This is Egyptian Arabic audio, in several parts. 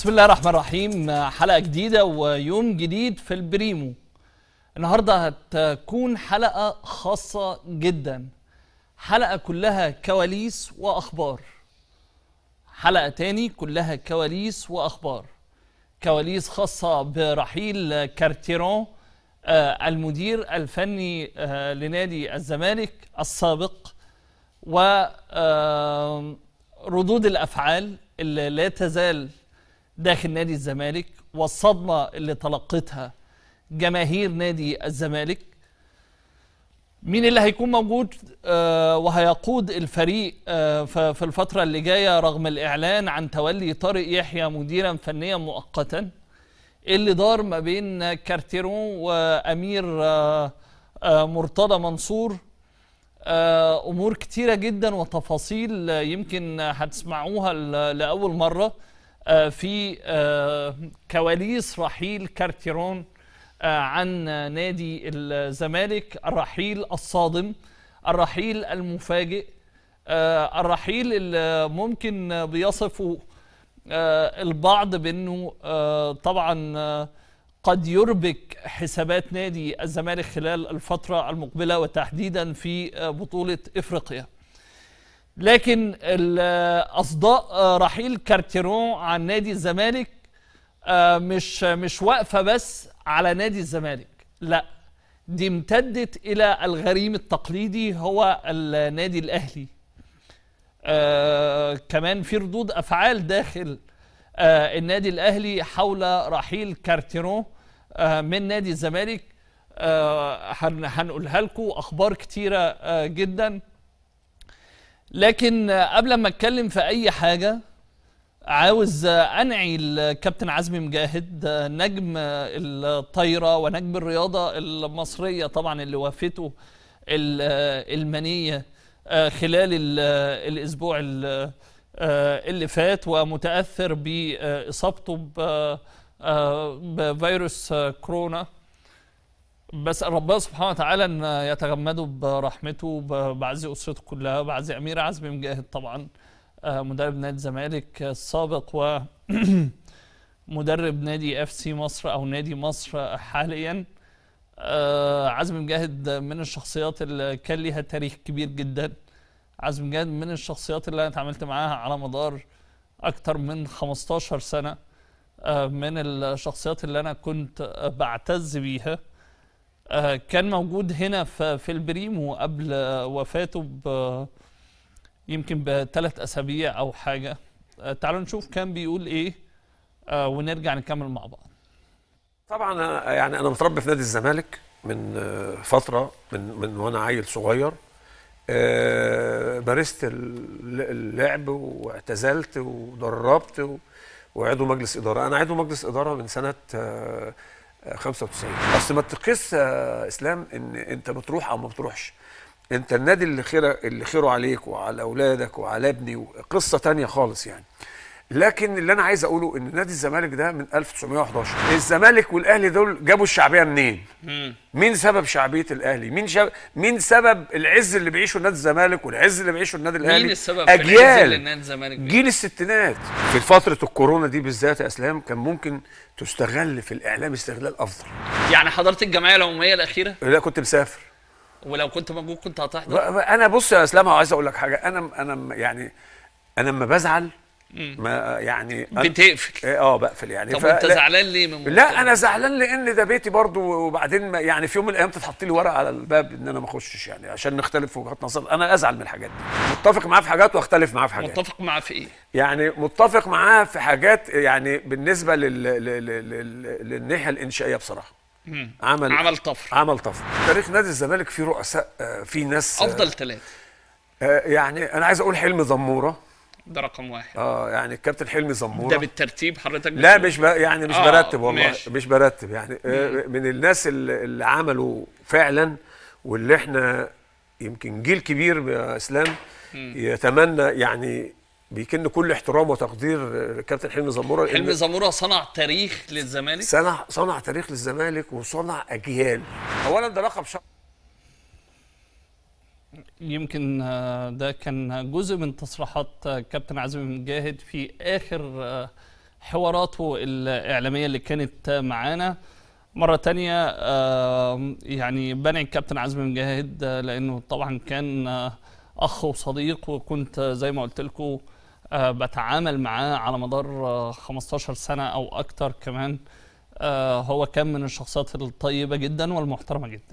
بسم الله الرحمن الرحيم حلقة جديدة ويوم جديد في البريمو النهاردة هتكون حلقة خاصة جدا حلقة كلها كواليس وأخبار حلقة تاني كلها كواليس وأخبار كواليس خاصة برحيل كارتيرون آه، المدير الفني آه، لنادي الزمالك السابق وردود الأفعال اللي لا تزال داخل نادي الزمالك والصدمة اللي تلقتها جماهير نادي الزمالك مين اللي هيكون موجود آه وهيقود الفريق آه ف- في الفترة اللي جاية رغم الإعلان عن تولي طارق يحيى مديرا فنيا مؤقتا اللي دار ما بين كارتيرون وأمير آه آه مرتضى منصور آه، امور كتيره جدا وتفاصيل آه، يمكن هتسمعوها ل- لاول مره آه، في آه، كواليس رحيل كارتيرون آه، عن نادي الزمالك الرحيل الصادم الرحيل المفاجئ آه، الرحيل اللي ممكن بيصفه آه، البعض بانه آه، طبعا آه، قد يربك حسابات نادي الزمالك خلال الفترة المقبلة وتحديدا في آه، بطولة افريقيا. لكن ال- آه، اصداء آه، رحيل كارتيرون عن نادي الزمالك آه، مش مش واقفة بس على نادي الزمالك، لا دي امتدت الى الغريم التقليدي هو النادي الاهلي. آه كمان في ردود افعال داخل آه النادي الاهلي حول رحيل كارتيرون آه من نادي الزمالك آه هن- هنقولها لكم اخبار كتيره آه جدا لكن آه قبل ما اتكلم في اي حاجه عاوز آه، انعي الكابتن عزمي مجاهد آه، نجم آه، الطايره ونجم الرياضه المصريه طبعا اللي وافته ال- آه، المنيه آه، خلال ال- آه، الاسبوع ال- آه، اللي فات ومتاثر باصابته ب- آه، بفيروس آه، كورونا بسأل ربنا سبحانه وتعالى ان يتغمده برحمته ب- بعزي اسرته كلها بعزي امير عزمي مجاهد طبعا آه، مدرب نادي الزمالك السابق ومدرب نادي اف سي مصر او نادي مصر حاليا آه، عزمي مجاهد من الشخصيات اللي كان ليها تاريخ كبير جدا عزمي مجاهد من الشخصيات اللي انا اتعاملت معاها على مدار اكتر من 15 سنه آه، من الشخصيات اللي انا كنت آه، بعتز بيها آه، كان موجود هنا في في البريمو قبل آه، وفاته ب يمكن بثلاث اسابيع او حاجه آه، تعالوا نشوف كان بيقول ايه آه، ونرجع نكمل مع بعض طبعا أنا- يعني انا متربي في نادي الزمالك من آه، فتره من من وانا عيل صغير آه، مارست ال- اللعب واعتزلت ودربت و- وعضو مجلس اداره انا عضو مجلس اداره من سنه آه، آه، 95 اصل ما تقيس آه، اسلام ان انت بتروح او ما بتروحش انت النادي اللي خير اللي خيره عليك وعلى اولادك وعلى ابني قصه تانية خالص يعني لكن اللي انا عايز اقوله ان نادي الزمالك ده من 1911 الزمالك والاهلي دول جابوا الشعبيه منين مين سبب شعبيه الاهلي مين شاب... مين سبب العز اللي بيعيشه نادي الزمالك والعز اللي بيعيشه النادي الاهلي مين السبب في العز اللي اجيال نادي الزمالك بيه؟ جيل الستينات في فتره الكورونا دي بالذات يا اسلام كان ممكن تستغل في الاعلام استغلال افضل يعني حضرت الجمعيه العموميه الاخيره لا كنت مسافر ولو كنت موجود كنت هتحضر بقى- انا بص يا اسلام عايز اقول لك حاجه انا انا م- يعني انا لما بزعل ما يعني أنا- بتقفل اه بقفل يعني طب ف- وانت لا- زعلان ليه من لا انا زعلان لان ده بيتي برضو وبعدين ما يعني في يوم من الايام تتحط لي ورقه على الباب ان انا ما اخشش يعني عشان نختلف في وجهات نظر انا ازعل من الحاجات دي متفق معاه في حاجات واختلف معاه في حاجات متفق معاه في ايه؟ يعني متفق معاه في حاجات يعني بالنسبه لل... لل... لل... لل... للناحيه الانشائيه بصراحه عمل عمل طفره عمل طفره تاريخ نادي الزمالك فيه رؤساء آه، فيه ناس آه، افضل ثلاثه آه، يعني انا عايز اقول حلمي زموره ده رقم واحد اه يعني الكابتن حلمي زموره ده بالترتيب حضرتك لا بتقول؟ مش ب... يعني مش آه، برتب والله ماشي. مش برتب يعني آه، من الناس اللي, اللي عملوا فعلا واللي احنا يمكن جيل كبير يا اسلام يتمنى يعني بيكن كل احترام وتقدير آه، كابتن حلمي زموره لأن حلمي زموره صنع تاريخ للزمالك صنع صنع تاريخ للزمالك وصنع اجيال اولا ده لقب شرف يمكن آه، ده كان جزء من تصريحات آه، كابتن عزمي مجاهد في اخر آه، حواراته الإعلامية اللي كانت معانا مرة تانية آه، يعني بنعي الكابتن عزمي مجاهد آه، لأنه طبعا كان آه، أخ وصديق وكنت آه، زي ما قلت لكم آه، بتعامل معاه على مدار آه، 15 سنة أو أكتر كمان آه، هو كان من الشخصيات الطيبة جدا والمحترمة جدا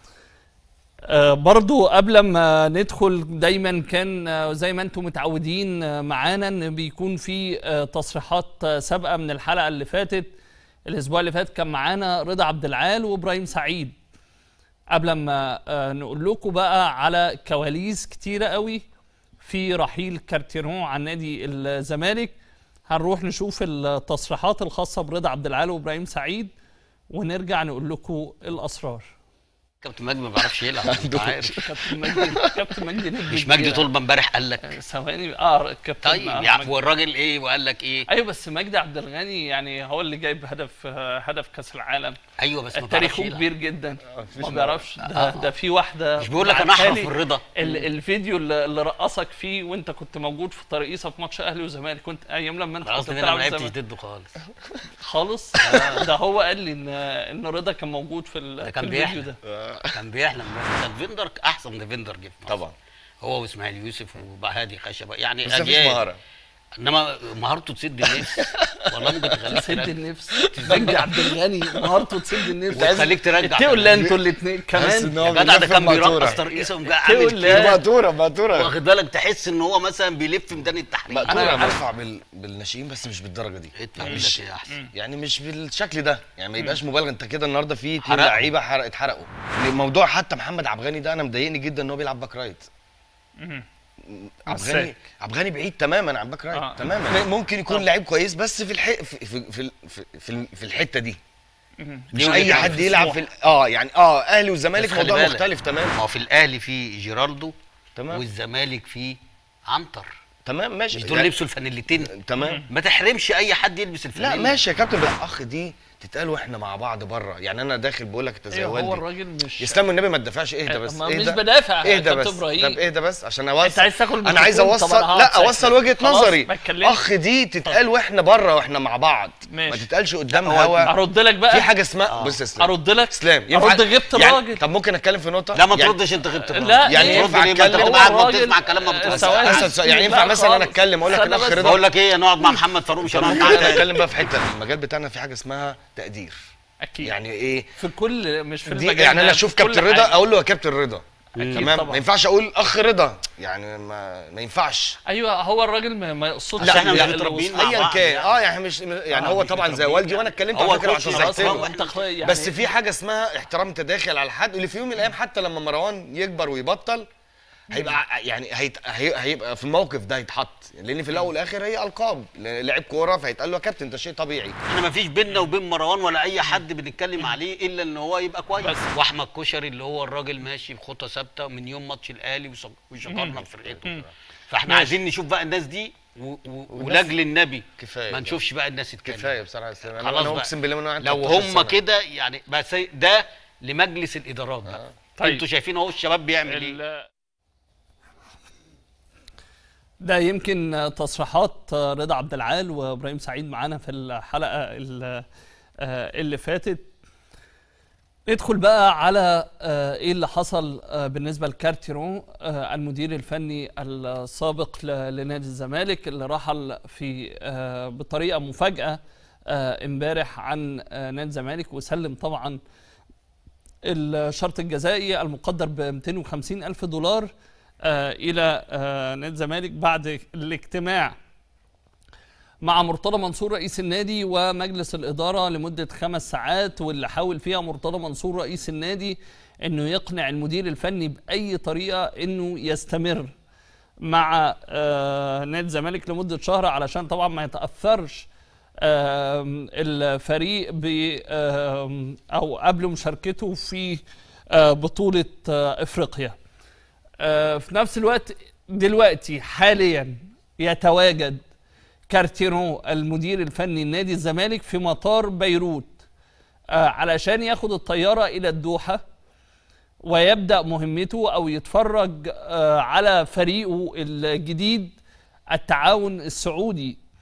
آه، برضو قبل ما ندخل دايما كان آه، زي ما انتم متعودين آه، معانا ان بيكون في آه، تصريحات آه، سابقه من الحلقه اللي فاتت الاسبوع اللي فات كان معانا رضا عبد العال وابراهيم سعيد قبل ما آه، نقول لكم بقى على كواليس كتيره قوي في رحيل كارتيرون عن نادي الزمالك هنروح نشوف التصريحات الخاصه برضا عبد العال وابراهيم سعيد ونرجع نقول لكم الاسرار كابتن مجدي ما بيعرفش يلعب انت عارف كابتن مجدي كابتن مجدي نجم مش مجدي كبير. طلبه امبارح قال لك ثواني اه كابتن طيب آه، يعني مجدي. والراجل ايه وقال لك ايه ايوه بس مجدي عبد الغني يعني هو اللي جايب هدف آه، هدف كاس العالم ايوه بس ما بيعرفش تاريخه يلعب كبير جدا مفيش ما بيعرفش ده, ده في واحده مش بيقول لك انا بعتها احرف لي في الرضا ال الفيديو اللي, اللي رقصك فيه وانت كنت موجود في ترقيصه في ماتش اهلي وزمالك كنت ايام لما انت خلاص كنت ان انا ما بتلعب لعبتش الزمالك ضده خالص خالص ده هو قال لي ان ان رضا كان موجود في, ال- ده في كان الفيديو بيحلم. ده كان بيحلم كان فيندر احسن من فيندر جه في مصر. طبعا هو واسماعيل يوسف وبهادي خشبه يعني بس مفيش أجيال. مهاره انما مهارته تسد النفس والله ممكن تخليك تسد ترجع النفس مجدي عبد الغني مهارته تسد النفس وتخليك ترجع تقول لا انتوا الاثنين تحس كمان ان هو يا جدع ده بيلف كان بمقطورة. بيرقص ترقيصه ومجا تقول عامل لا. كده مقطوره مقطوره واخد بالك تحس ان هو مثلا بيلف ميدان التحرير مقطوره أنا- مرفع بال... بالناشئين بس مش بالدرجه دي ادفع مش منك ايه احسن يعني مش بالشكل ده يعني ما يبقاش مبالغه انت كده النهارده في اتنين حرقوا. لعيبه حرق اتحرقوا الموضوع حتى محمد عبغاني ده انا مضايقني جدا ان هو بيلعب باك رايت عبغاني مساك. عبغاني بعيد تماما عن باك رايت آه. تماما ممكن يكون طب. لعيب كويس بس في الح... في في في, في, في, في الحته دي مش وجهة اي نظر حد في يلعب في ال- اه يعني اه اهلي والزمالك بس خلي موضوع بالك، مختلف تماما ما هو في الاهلي في جيرالدو تمام والزمالك في عنتر تمام ماشي مش دول يعني- لبسوا الفانيلتين تمام ما تحرمش اي حد يلبس لا الفانيلا ماشي يا كابتن بالاخ دي تتقال واحنا مع بعض بره يعني انا داخل بقول لك انت زي ايوه هو والدي الراجل مش اسلام والنبي ما تدافعش اهدى أه، بس ما اهدى مش بدافع يا اهدى كابتن بس إبراهيم. طب اهدى بس عشان اوصل انت عايز تاكل انا عايز ميكروفون؟ طب اوصل أنا لا هقعد اوصل ساكت. وجهه خلاص، نظري ما اتكلمش. اخ دي تتقال واحنا بره واحنا مع بعض ما ماشي. تتقالش قدام هو هوا ارد لك بقى في حاجه اسمها بص يا اسلام ارد لك اسلام ارد غبت يعني الراجل طب ممكن اتكلم في نقطه لا ما يعني تردش انت غبت لا، يعني إيه؟ ينفع ترد ليه؟ ما انت أتكلم؟ قاعد هو بتسمع الراجل- كلام ما آه، بتردش ثواني. أسد سؤال. يعني لا ينفع مثلا خالص. أتكلم أقول لك استنى الأخ بس. رضا بقول لك ايه نقعد مع محمد فاروق مش هنقعد ممكن معاه اتكلم بقى في حته المجال بتاعنا في حاجه اسمها تقدير اكيد يعني ايه في كل مش في دي المجال يعني ده، انا في اشوف كل كابتن رضا حاجة. اقول له يا كابتن رضا أكيد تمام طبعاً. ما ينفعش اقول اخ رضا يعني ما, ما ينفعش ايوه هو الراجل ما, ما يقصدش لا، إحنا مش يعني متربيين الوصول. مع ايا بعض كان يعني. اه يعني مش يعني آه، هو مش طبعا زي متربيين والدي يعني. وانا اتكلمت هو على فكره كوتش عشان خلاص زعلت هو له انت خ- يعني بس في حاجه اسمها احترام تداخل على حد اللي في يوم من الايام حتى لما مروان يكبر ويبطل هيبقى يعني هيت... هي- هيبقى في الموقف ده هيتحط لان في الاول والاخر هي القاب لعيب كوره فهيتقال له يا كابتن ده شيء طبيعي احنا ما فيش بيننا وبين مروان ولا اي حد بنتكلم عليه الا ان هو يبقى كويس بس. واحمد كشري اللي هو الراجل ماشي بخطى ثابته من يوم ماتش الاهلي وشك- وشكرنا في فرقته فاحنا ماشي. عايزين نشوف بقى الناس دي و- و- ولاجل النبي كفايه ما نشوفش بقى الناس تتكلم كفايه بصراحه يا اسلام خلاص انا بقى. اقسم بالله من وانا عندي لو 13 هم سنة. كده يعني بس ده لمجلس الادارات بقى طيب. انتوا شايفين اهو الشباب بيعمل ايه ال- ده يمكن تصريحات رضا عبد العال وابراهيم سعيد معانا في الحلقه ال- آه، اللي فاتت ندخل بقى على آه، ايه اللي حصل آه، بالنسبه لكارتيرون آه، المدير الفني السابق ل- لنادي الزمالك اللي رحل في آه، بطريقه مفاجاه آه، امبارح عن آه، نادي الزمالك وسلم طبعا الشرط الجزائي المقدر ب 250 ألف دولار آه، إلى آه، نادي الزمالك بعد الاجتماع مع مرتضى منصور رئيس النادي ومجلس الإدارة لمدة خمس ساعات واللي حاول فيها مرتضى منصور رئيس النادي إنه يقنع المدير الفني بأي طريقة إنه يستمر مع آه، نادي الزمالك لمدة شهر علشان طبعا ما يتأثرش آم، الفريق ب آم، او قبل مشاركته في آه، بطولة آه، افريقيا آه، في نفس الوقت دلوقتي حاليا يتواجد كارتيرون المدير الفني لنادي الزمالك في مطار بيروت آه، علشان ياخد الطيارة إلى الدوحة ويبدأ مهمته أو يتفرج آه، على فريقه الجديد التعاون السعودي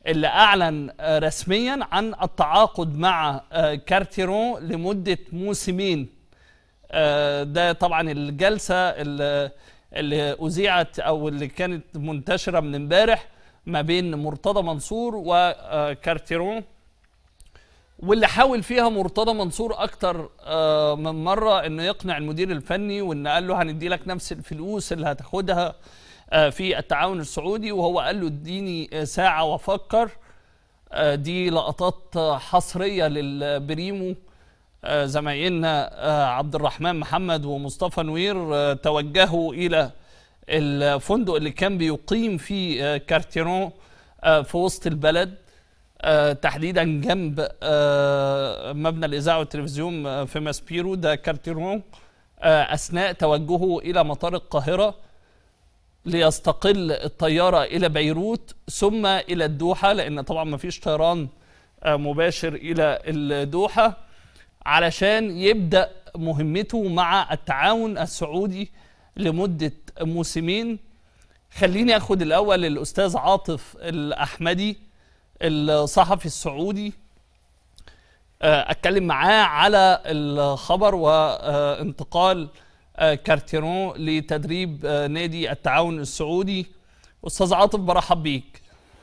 اللي اعلن آه، رسميا عن التعاقد مع آه، كارتيرون لمده موسمين آه، ده طبعا الجلسه اللي, اللي اذيعت او اللي كانت منتشره من امبارح ما بين مرتضى منصور وكارتيرون واللي حاول فيها مرتضى منصور اكتر آه، من مره انه يقنع المدير الفني وان قال له هندي لك نفس الفلوس اللي هتاخدها آه، في التعاون السعودي وهو قال له اديني آه، ساعه وافكر آه، دي لقطات آه، حصريه للبريمو آه، زمايلنا آه، عبد الرحمن محمد ومصطفى نوير آه، توجهوا الى الفندق اللي كان بيقيم فيه آه، كارتيرون آه، في وسط البلد آه، تحديدا جنب آه، مبنى الاذاعه والتلفزيون آه، في ماسبيرو ده كارتيرون آه، اثناء توجهه الى مطار القاهره ليستقل الطياره الى بيروت ثم الى الدوحه لان طبعا ما فيش طيران آه، مباشر الى الدوحه علشان يبدا مهمته مع التعاون السعودي لمده موسمين خليني اخد الاول الاستاذ عاطف الاحمدي الصحفي السعودي آه، اتكلم معاه على الخبر وانتقال آه، كارتيرون لتدريب آه، نادي التعاون السعودي استاذ عاطف برحب بيك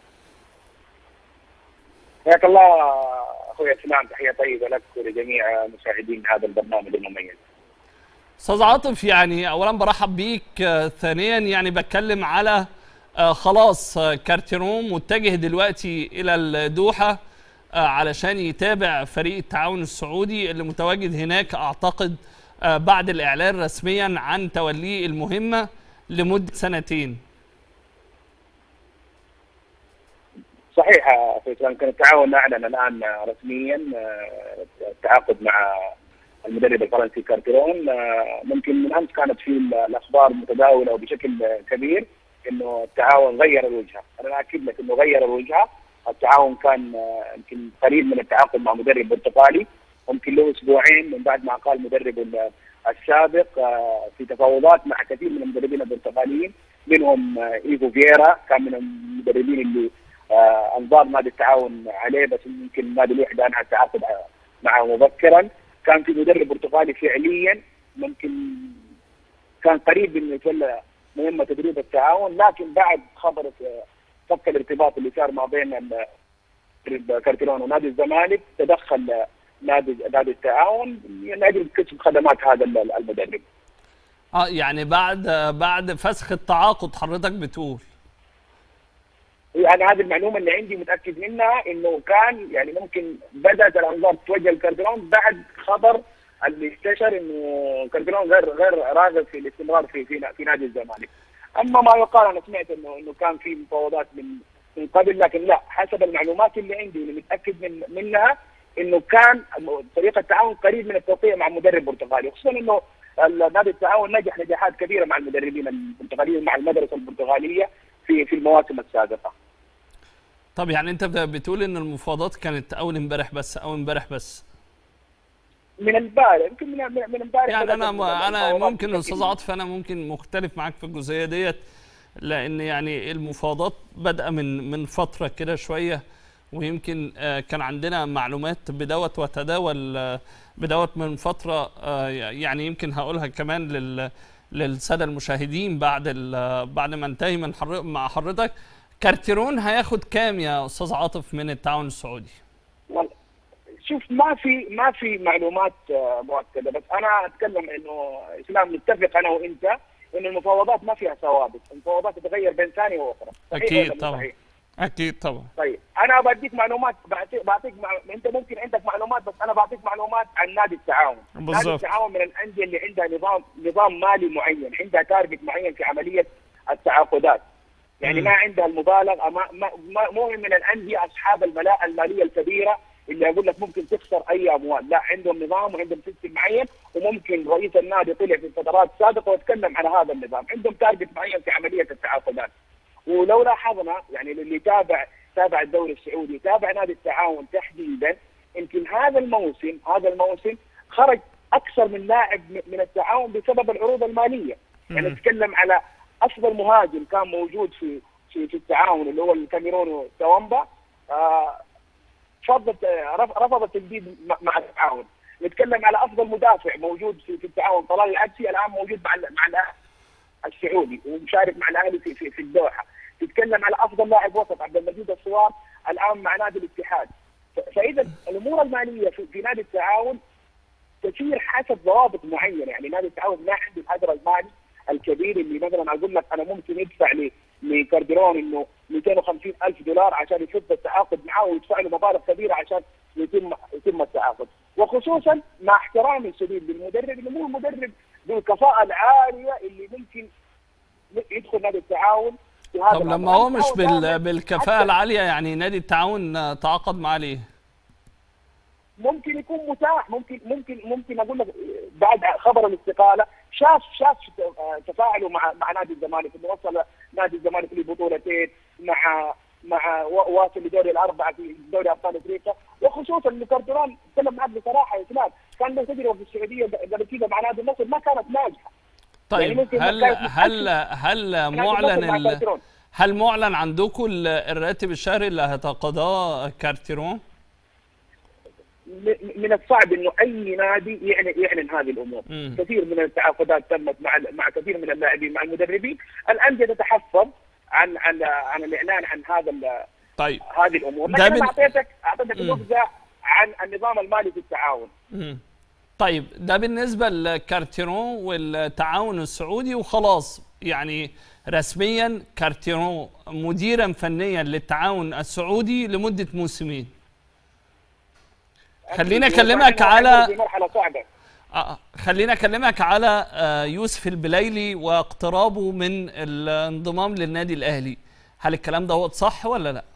حياك الله اخوي اسلام تحيه طيبه لك ولجميع مشاهدين هذا البرنامج المميز. استاذ عاطف يعني اولا برحب بيك آه، ثانيا يعني بتكلم على آه، خلاص آه، كارتيرون متجه دلوقتي الى الدوحه آه، علشان يتابع فريق التعاون السعودي اللي متواجد هناك اعتقد آه، بعد الاعلان رسميا عن توليه المهمه لمده سنتين صحيح اخوي اسلام كان التعاون اعلن الان رسميا آه، التعاقد مع المدرب الفرنسي كارتيرون آه، ممكن من امس كانت في الاخبار متداوله وبشكل كبير انه التعاون غير الوجهه، انا اكد لك انه غير الوجهه، التعاون كان آه، يمكن قريب من التعاقد مع مدرب برتقالي ممكن له اسبوعين من بعد ما قال مدرب ال- السابق آه، في تفاوضات مع كثير من المدربين البرتقاليين منهم آه، ايفو فييرا كان من المدربين اللي آه، انظار نادي التعاون عليه بس يمكن نادي الوحده انهى التعاقد معه مبكرا كان في مدرب برتقالي فعليا ممكن كان قريب انه يتولى مهمه تدريب التعاون لكن بعد خبر آه، فك الارتباط اللي صار ما بين ال- مدرب كارتيرون ونادي الزمالك تدخل آه، نادي نادي التعاون من اجل كسب خدمات هذا ال- المدرب اه يعني بعد آه، بعد فسخ التعاقد حضرتك بتقول يعني هذه المعلومه اللي عندي متاكد منها انه كان يعني ممكن بدات الانظار تتوجه لكارديرون بعد خبر اللي انتشر انه كارديرون غير غير راغب في الاستمرار في في, في نادي الزمالك. اما ما يقال انا سمعت انه انه كان في مفاوضات من من قبل لكن لا حسب المعلومات اللي عندي واللي متاكد من منها انه كان فريق التعاون قريب من التوقيع مع مدرب برتغالي خصوصا انه ال- نادي التعاون نجح نجاحات كبيره مع المدربين البرتغاليين مع المدرسه البرتغاليه في في المواسم السابقه. طب يعني انت بتقول ان المفاوضات كانت اول امبارح بس او امبارح بس من البارح يمكن من من من امبارح يعني بدأت انا انا المفاوضات ممكن بشكل- استاذ عاطف انا ممكن مختلف معاك في الجزئيه ديت لان يعني المفاوضات بادئه من من فتره كده شويه ويمكن آه، كان عندنا معلومات بدوت وتداول آه، بدوت من فتره آه، يعني يمكن هقولها كمان لل للساده المشاهدين بعد ال- بعد ما انتهي من حر مع حضرتك كارتيرون هياخد كام يا استاذ عاطف من التعاون السعودي؟ والله شوف ما في ما في معلومات آه، مؤكده بس انا اتكلم انه اسلام نتفق انا وانت انه المفاوضات ما فيها ثوابت، المفاوضات تتغير بين ثانيه واخرى صحيح أكيد ولا مش طبعاً. صحيح؟ اكيد طبعا طيب انا بديك معلومات بعطيك بعطيك مع... انت ممكن عندك معلومات بس انا بعطيك معلومات عن نادي التعاون نادي بالظبط. التعاون من الانديه اللي عندها نظام نظام مالي معين عندها تارجت معين في عمليه التعاقدات يعني مم. ما عندها المبالغه ما ما ما- مو من الانديه اصحاب الملاءه الماليه الكبيره اللي اقول لك ممكن تخسر اي اموال لا عندهم نظام وعندهم سيستم معين وممكن رئيس النادي طلع في فترات سابقه وتكلم عن هذا النظام عندهم تارجت معين في عمليه التعاقدات ولو لاحظنا يعني اللي تابع تابع الدوري السعودي تابع نادي التعاون تحديدا يمكن هذا الموسم هذا الموسم خرج اكثر من لاعب م- من التعاون بسبب العروض الماليه يعني مم. نتكلم على افضل مهاجم كان موجود في في, في التعاون اللي هو الكاميرون توامبا آه، فضلت آه، رف- رفض التجديد مع- مع التعاون نتكلم على افضل مدافع موجود في, في التعاون طلال العبسي الان موجود مع ال- مع الاهلي السعودي ومشارك مع الاهلي في في, في الدوحه تتكلم على افضل لاعب وسط عبد المجيد الصوار الان مع نادي الاتحاد ف- فاذا الامور الماليه في, في نادي التعاون تسير حسب ضوابط معينه يعني نادي التعاون ما عنده الهدر المالي الكبير اللي مثلا اقول لك انا ممكن يدفع لي لكارديرون انه 250 الف دولار عشان يفض التعاقد معاه ويدفع له مبالغ كبيره عشان يتم يتم التعاقد وخصوصا مع احترامي الشديد للمدرب انه مو المدرب ذو الكفاءه العاليه اللي ممكن يدخل نادي التعاون في هذا طب الأمر. لما هو مش التعاون بال... دائماً بالكفاءة حتى- العالية يعني نادي التعاون آه، تعاقد معاه ليه؟ ممكن يكون متاح ممكن ممكن ممكن اقول لك بعد خبر الاستقاله شاف شاف تفاعله مع مع نادي الزمالك انه وصل نادي الزمالك لبطولتين مع مع و- واصل لدوري الاربعه في دوري ابطال افريقيا وخصوصا انه كارترون تكلم معك بصراحه يا اسلام كان له تجربه في السعوديه قبل كذا مع نادي النصر ما كانت ناجحه يعني طيب ممكن هل كانت هل هل نادي معلن النصر مع ال... كارترون. هل معلن عندكم ال- الراتب الشهري اللي هيتقاضاه كارتيرون؟ م- من الصعب انه اي نادي يعلن يعلن هذه الامور، مم. كثير من التعاقدات تمت مع مع كثير من اللاعبين مع المدربين، الانديه تتحفظ عن عن عن الاعلان عن هذا ال- طيب هذه الامور، ده لكن بن- انا اعطيتك اعطيتك مم. نبذه عن النظام المالي في التعاون. مم. طيب ده بالنسبة لكارتيرون والتعاون السعودي وخلاص يعني رسميا كارتيرون مديرا فنيا للتعاون السعودي لمدة موسمين خليني اكلمك على في مرحله صعبه. آه، خليني اكلمك على آه، يوسف البليلي واقترابه من الانضمام للنادي الاهلي هل الكلام ده هو صح ولا لا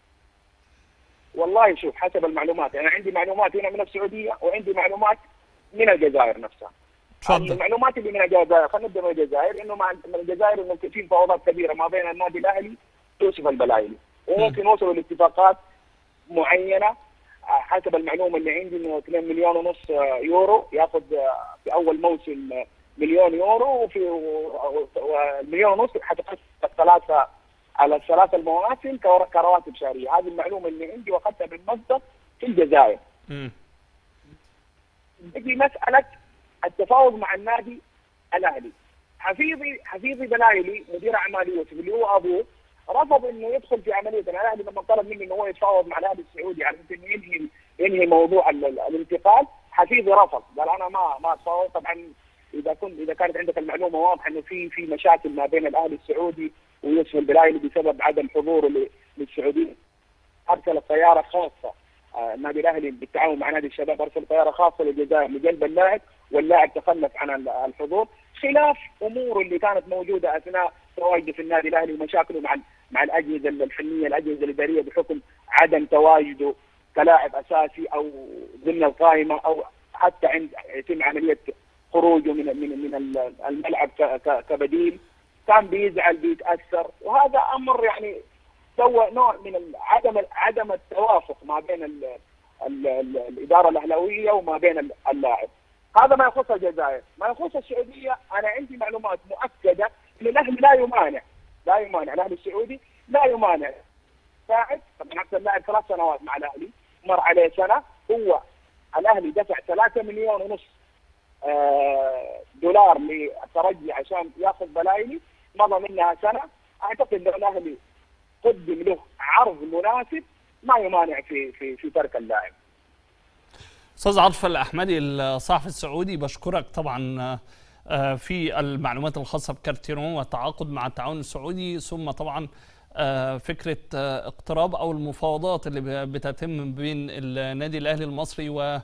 والله شوف حسب المعلومات، انا عندي معلومات هنا من السعوديه وعندي معلومات من الجزائر نفسها. اتفضل المعلومات اللي من الجزائر خلينا نبدا من الجزائر انه مع من الجزائر انه في مفاوضات كبيره ما بين النادي الاهلي يوسف البلايلي وممكن وصلوا لاتفاقات معينه آه، حسب المعلومه اللي عندي انه 2 مليون ونص آه، يورو ياخذ آه، في اول موسم آه، مليون يورو وفي و- والمليون ونص حتقسم الثلاثه على الثلاث المواسم كور- كرواتب شهريه هذه المعلومه اللي عندي واخذتها من مصدر في الجزائر مم. تجي مساله التفاوض مع النادي الاهلي حفيظي حفيظي بلايلي مدير اعمال يوسف اللي هو ابوه رفض انه يدخل في عمليه الاهلي لما طلب منه انه هو يتفاوض مع الاهلي السعودي على اساس انه ينهي ينهي موضوع ال- ال- الانتقال حفيظي رفض قال انا ما ما اتفاوض طبعا اذا كنت اذا كانت عندك المعلومه واضحه انه في في مشاكل ما بين الاهلي السعودي ويوسف البلايلي بسبب عدم حضوره ل- للسعوديين ارسل طياره خاصه آه، النادي الاهلي بالتعاون مع نادي الشباب ارسل طياره خاصه للجزائر لجلب اللاعب واللاعب تخلف عن ال- الحضور خلاف اموره اللي كانت موجوده اثناء تواجده في النادي الاهلي ومشاكله مع ال- مع الاجهزه الفنيه الاجهزه الاداريه بحكم عدم تواجده كلاعب اساسي او ضمن القائمه او حتى عند يتم عمليه خروجه من من من ال- الملعب ك- ك- كبديل كان بيزعل بيتاثر وهذا امر يعني سوى نوع من ال- عدم عدم التوافق ما بين ال ال ال الاداره الاهلاويه وما بين ال- اللاعب. هذا ما يخص الجزائر، ما يخص السعوديه انا عندي معلومات مؤكده ان الاهلي لا يمانع لا يمانع الاهلي السعودي لا يمانع لاعب طبعا اكثر لاعب ثلاث سنوات مع الاهلي مر عليه سنه هو الاهلي دفع 3 مليون ونص آه، دولار للترجي عشان ياخذ بلايلي مضى منها سنه اعتقد لو الاهلي قدم له عرض مناسب ما يمانع في في في ترك اللاعب استاذ عاطف الاحمدي الصحفي السعودي بشكرك طبعا آه، في المعلومات الخاصه بكارتيرون والتعاقد مع التعاون السعودي ثم طبعا آه، فكره آه، اقتراب او المفاوضات اللي ب- بتتم بين النادي الاهلي المصري و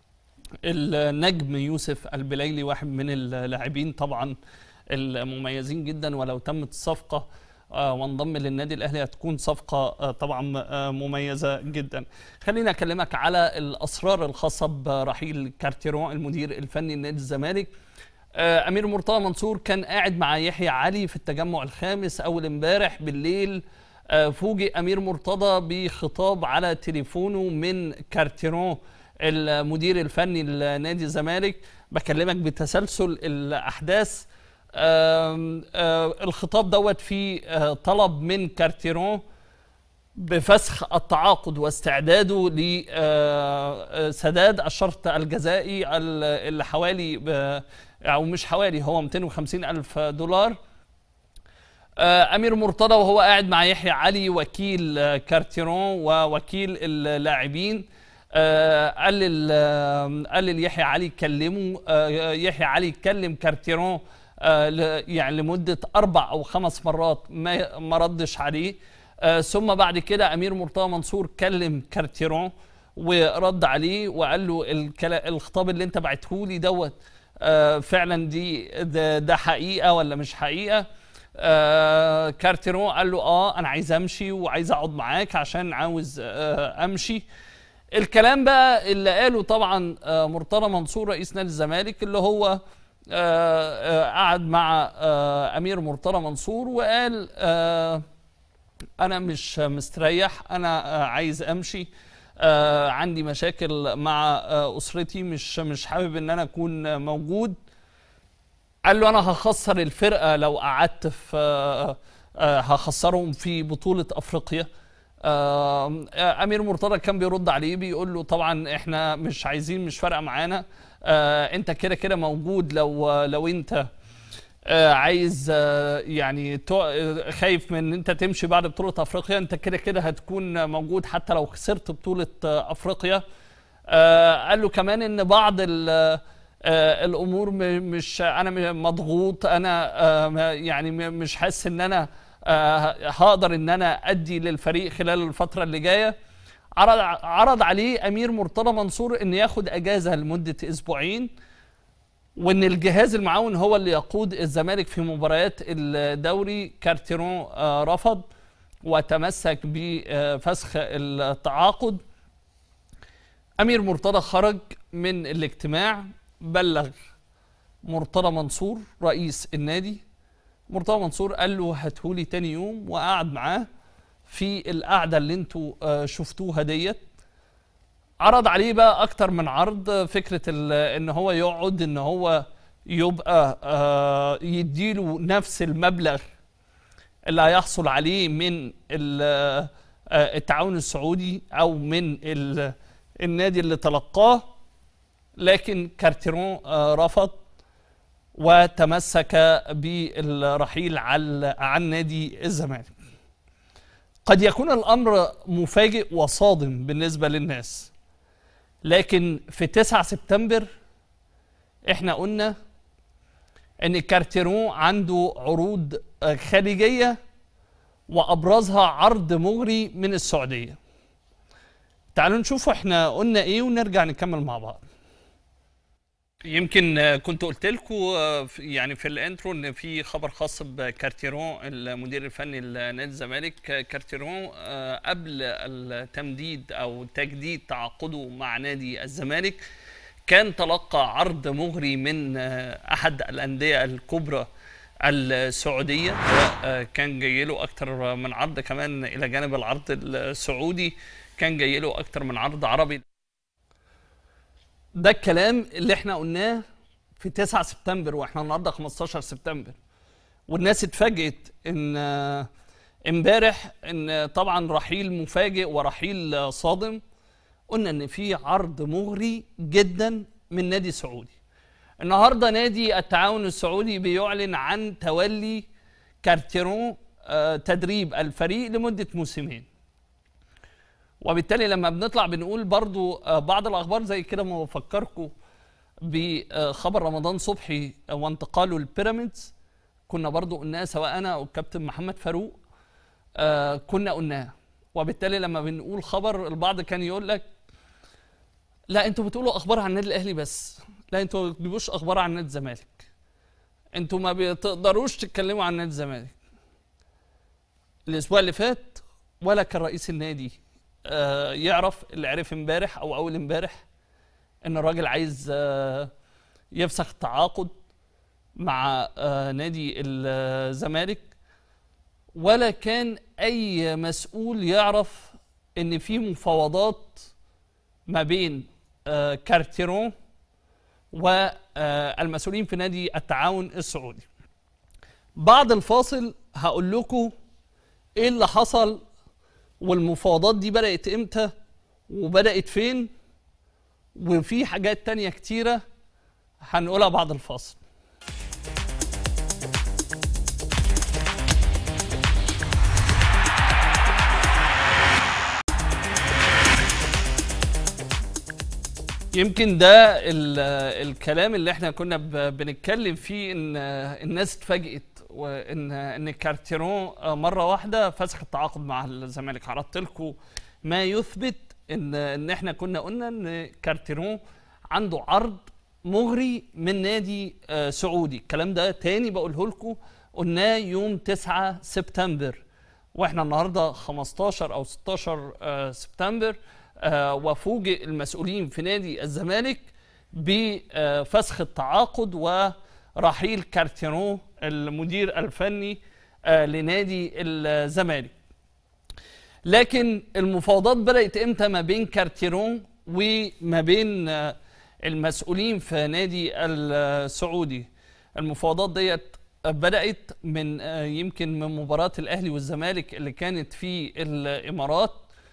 النجم يوسف البليلي واحد من اللاعبين طبعا المميزين جدا ولو تمت الصفقه آه، وانضم للنادي الاهلي هتكون صفقه آه، طبعا آه، مميزه جدا. خليني اكلمك على الاسرار الخاصه برحيل كارتيرون المدير الفني لنادي الزمالك. آه، امير مرتضى منصور كان قاعد مع يحيى علي في التجمع الخامس اول امبارح بالليل آه، فوجئ امير مرتضى بخطاب على تليفونه من كارتيرون المدير الفني لنادي الزمالك بكلمك بتسلسل الاحداث آم، آه، الخطاب دوت فيه آه، طلب من كارتيرون بفسخ التعاقد واستعداده لسداد الشرط الجزائي ال- اللي حوالي ب- او مش حوالي هو 250 الف دولار آه، امير مرتضى وهو قاعد مع يحيى علي وكيل آه، كارتيرون ووكيل اللاعبين آه، قال لل- آه، قال ليحيى علي كلمه آه، يحيى علي كلم كارتيرون آه، ل- يعني لمده اربع او خمس مرات ما ما ردش عليه آه، ثم بعد كده امير مرتضى منصور كلم كارتيرون ورد عليه وقال له الكلا- الخطاب اللي انت بعته لي دوت آه، فعلا دي ده, ده حقيقه ولا مش حقيقه آه كارتيرون قال له اه انا عايز امشي وعايز اقعد معاك عشان عاوز آه امشي الكلام بقى اللي قاله طبعا آه مرتضى منصور رئيس نادي الزمالك اللي هو آه آه قعد مع آه امير مرتضى منصور وقال آه انا مش مستريح انا آه عايز امشي آه عندي مشاكل مع آه اسرتي مش مش حابب ان انا اكون موجود قال له انا هخسر الفرقه لو قعدت في آه، آه، هخسرهم في بطوله افريقيا آه، آه، امير مرتضى كان بيرد عليه بيقول له طبعا احنا مش عايزين مش فارقه معانا آه، انت كده كده موجود لو لو انت آه، عايز آه، يعني تو- آه، خايف من ان انت تمشي بعد بطوله افريقيا انت كده كده هتكون موجود حتى لو خسرت بطوله آه، افريقيا آه، قال له كمان ان بعض ال- آه، الامور م- مش انا م- مضغوط انا آه، ما- يعني م- مش حاسس ان انا آه، هقدر ان انا ادي للفريق خلال الفتره اللي جايه عرض عرض عليه امير مرتضى منصور ان ياخد اجازه لمده اسبوعين وان الجهاز المعاون هو اللي يقود الزمالك في مباريات الدوري كارتيرون آه، رفض وتمسك بفسخ التعاقد امير مرتضى خرج من الاجتماع بلغ مرتضى منصور رئيس النادي مرتضى منصور قال له هاتهولي تاني يوم وقعد معاه في القعده اللي انتوا آه، شفتوها ديت عرض عليه بقى اكتر من عرض فكره ال- ان هو يقعد ان هو يبقى آه، يديله نفس المبلغ اللي هيحصل عليه من ال- آه، التعاون السعودي او من ال- النادي اللي تلقاه لكن كارتيرون آه، رفض وتمسك بالرحيل عن عن نادي الزمالك قد يكون الامر مفاجئ وصادم بالنسبه للناس لكن في 9 سبتمبر احنا قلنا ان كارتيرون عنده عروض آه، خارجيه وابرزها عرض مغري من السعوديه تعالوا نشوف احنا قلنا ايه ونرجع نكمل مع بعض يمكن آه، كنت قلت لكم يعني في الانترو ان في خبر خاص بكارتيرون المدير الفني لنادي الزمالك آه، كارتيرون آه، قبل التمديد او تجديد تعاقده مع نادي الزمالك كان تلقى عرض مغري من آه، احد الانديه الكبرى السعوديه سواء آه، كان جاي له اكتر من عرض كمان الى جانب العرض السعودي كان جاي له اكتر من عرض عربي ده الكلام اللي احنا قلناه في 9 سبتمبر واحنا النهارده 15 سبتمبر والناس اتفاجئت ان آه، امبارح ان طبعا رحيل مفاجئ ورحيل آه، صادم قلنا ان في عرض مغري جدا من نادي سعودي النهارده نادي التعاون السعودي بيعلن عن تولي كارتيرون آه، تدريب الفريق لمده موسمين وبالتالي لما بنطلع بنقول برضو آه، بعض الاخبار زي كده ما بفكركم بخبر رمضان صبحي وانتقاله البيراميدز كنا برضو قلناه سواء انا او الكابتن محمد فاروق آه كنا قلناه وبالتالي لما بنقول خبر البعض كان يقول لك لا انتوا بتقولوا اخبار عن النادي الاهلي بس لا انتوا ما بتجيبوش اخبار عن نادي الزمالك انتوا ما بتقدروش تتكلموا عن نادي الزمالك الاسبوع اللي فات ولا كان رئيس النادي آه يعرف اللي عرف امبارح او اول امبارح ان الراجل عايز آه يفسخ التعاقد مع آه نادي الزمالك ولا كان اي مسؤول يعرف ان في مفاوضات ما بين آه كارتيرون والمسؤولين في نادي التعاون السعودي بعد الفاصل هقول لكم ايه اللي حصل والمفاوضات دي بدأت امتى وبدأت فين وفي حاجات تانية كتيرة هنقولها بعد الفاصل يمكن ده ال- الكلام اللي احنا كنا ب- بنتكلم فيه ان الناس اتفاجئت وان ان كارتيرون مره واحده فسخ التعاقد مع الزمالك عرضت لكم ما يثبت ان ان احنا كنا قلنا ان كارتيرون عنده عرض مغري من نادي آه، سعودي الكلام ده تاني بقوله لكم قلناه يوم 9 سبتمبر واحنا النهارده 15 او 16 آه، سبتمبر آه، وفوجئ المسؤولين في نادي الزمالك بفسخ التعاقد ورحيل كارتيرون المدير الفني آه، لنادي الزمالك لكن المفاوضات بدأت امتى ما بين كارتيرون وما بين آه، المسؤولين في نادي السعودي المفاوضات ديت بدأت من آه، يمكن من مباراة الأهلي والزمالك اللي كانت في الإمارات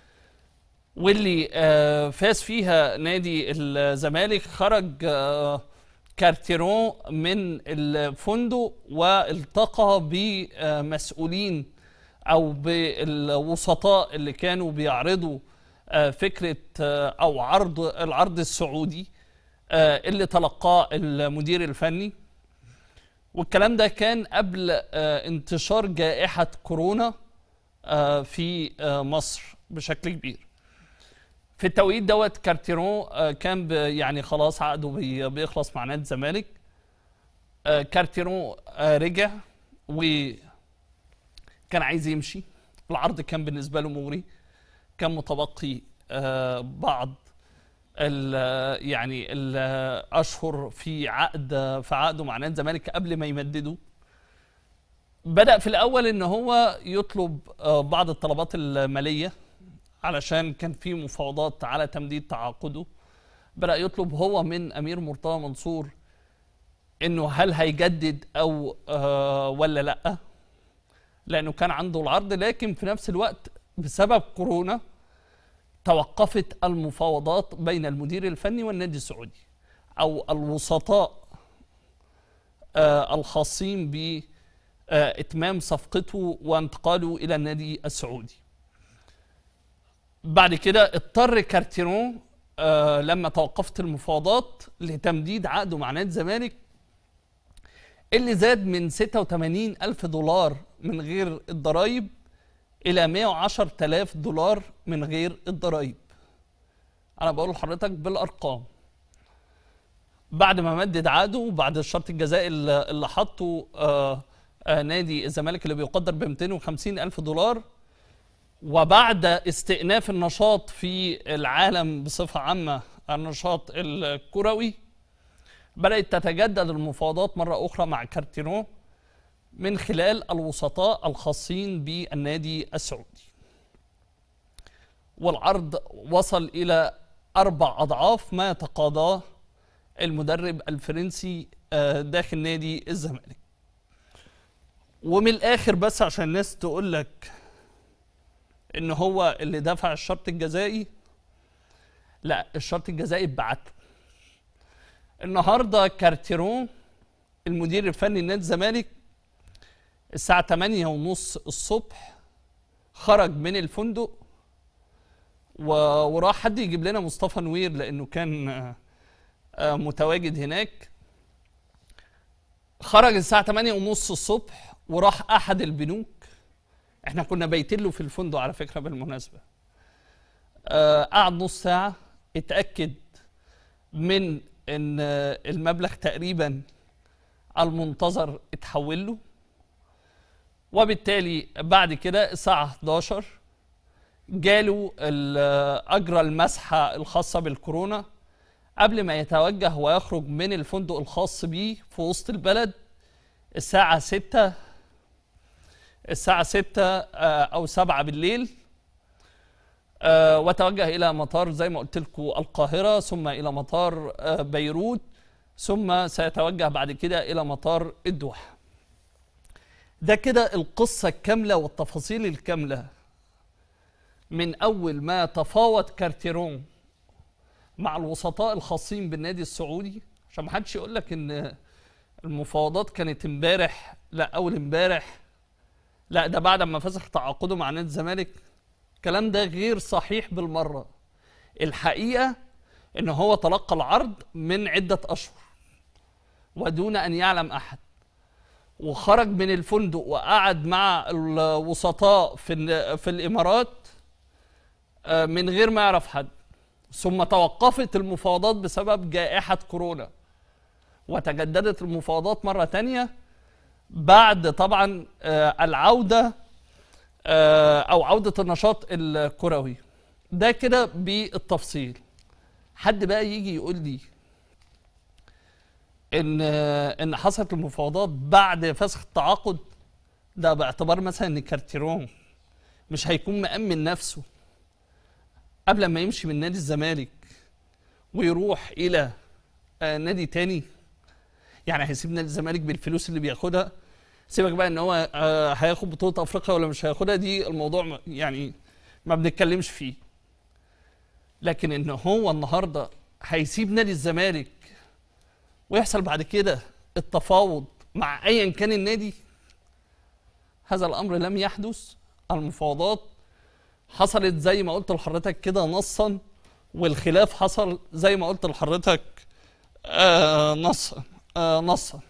واللي آه، فاز فيها نادي الزمالك خرج آه، كارتيرون من الفندق والتقى بمسؤولين او بالوسطاء اللي كانوا بيعرضوا آه، فكره آه، او عرض العرض السعودي آه، اللي تلقاه المدير الفني والكلام ده كان قبل آه، انتشار جائحه كورونا آه، في آه، مصر بشكل كبير في التوقيت دوت كارتيرون آه، كان ب- يعني خلاص عقده بي- بيخلص مع نادي الزمالك آه، كارتيرون آه، رجع وكان عايز يمشي العرض كان بالنسبه له مغري كان متبقي آه، بعض ال- يعني الاشهر في عقد في عقده مع نادي الزمالك قبل ما يمدده بدأ في الأول إن هو يطلب آه، بعض الطلبات المالية علشان كان في مفاوضات على تمديد تعاقده بدأ يطلب هو من أمير مرتضى منصور إنه هل هيجدد أو آه ولا لأ لأنه كان عنده العرض لكن في نفس الوقت بسبب كورونا توقفت المفاوضات بين المدير الفني والنادي السعودي أو الوسطاء آه الخاصين بإتمام صفقته وانتقاله إلى النادي السعودي بعد كده اضطر كارتيرون آه لما توقفت المفاوضات لتمديد عقده مع نادي الزمالك اللي زاد من 86 ألف دولار من غير الضرايب إلى 110 ألاف دولار من غير الضرايب أنا بقول لحضرتك بالأرقام بعد ما مدد عقده وبعد الشرط الجزائي اللي اللي حطه آه آه نادي الزمالك اللي بيقدر ب 250 ألف دولار وبعد استئناف النشاط في العالم بصفة عامة النشاط الكروي بدأت تتجدد المفاوضات مرة أخرى مع كارتيرون من خلال الوسطاء الخاصين بالنادي السعودي والعرض وصل إلى أربع أضعاف ما يتقاضاه المدرب الفرنسي آه، داخل نادي الزمالك ومن الآخر بس عشان الناس تقول لك ان هو اللي دفع الشرط الجزائي لا الشرط الجزائي اتبعت له النهارده كارتيرون المدير الفني لنادي الزمالك الساعة 8 ونص الصبح خرج من الفندق و... وراح حد يجيب لنا مصطفى نوير لأنه كان آه، آه، متواجد هناك خرج الساعة 8 ونص الصبح وراح أحد البنوك احنا كنا بايتين له في الفندق على فكره بالمناسبه آه قعد نص ساعه اتاكد من ان آه، المبلغ تقريبا المنتظر اتحول له وبالتالي بعد كده الساعه 11 جاله ال- آه، اجرى المسحه الخاصه بالكورونا قبل ما يتوجه ويخرج من الفندق الخاص بيه في وسط البلد الساعه 6 الساعة 6 آه، أو 7 بالليل آه، وتوجه إلى مطار زي ما قلت لكم القاهرة ثم إلى مطار آه، بيروت ثم سيتوجه بعد كده إلى مطار الدوحة ده كده القصة الكاملة والتفاصيل الكاملة من اول ما تفاوض كارتيرون مع الوسطاء الخاصين بالنادي السعودي عشان ما حدش يقول لك ان المفاوضات كانت امبارح لا اول امبارح لا ده بعد ما فسخ تعاقده مع نادي الزمالك الكلام ده غير صحيح بالمره الحقيقه ان هو تلقى العرض من عده اشهر ودون ان يعلم احد وخرج من الفندق وقعد مع الوسطاء في ال- في الامارات آه، من غير ما يعرف حد ثم توقفت المفاوضات بسبب جائحة كورونا وتجددت المفاوضات مرة تانية بعد طبعا آه، العودة آه، أو عودة النشاط الكروي ده كده بالتفصيل حد بقى يجي يقول لي ان ان حصلت المفاوضات بعد فسخ التعاقد ده باعتبار مثلا ان كارتيرون مش هيكون مأمن نفسه قبل ما يمشي من نادي الزمالك ويروح الى آه، نادي تاني يعني هيسيب نادي الزمالك بالفلوس اللي بياخدها سيبك بقى ان هو آه، هياخد بطولة افريقيا ولا مش هياخدها دي الموضوع م- يعني ما بنتكلمش فيه لكن ان هو النهارده هيسيب نادي الزمالك ويحصل بعد كده التفاوض مع ايا كان النادي هذا الامر لم يحدث المفاوضات حصلت زي ما قلت لحضرتك كده نصا والخلاف حصل زي ما قلت لحضرتك آه نصا آه نصا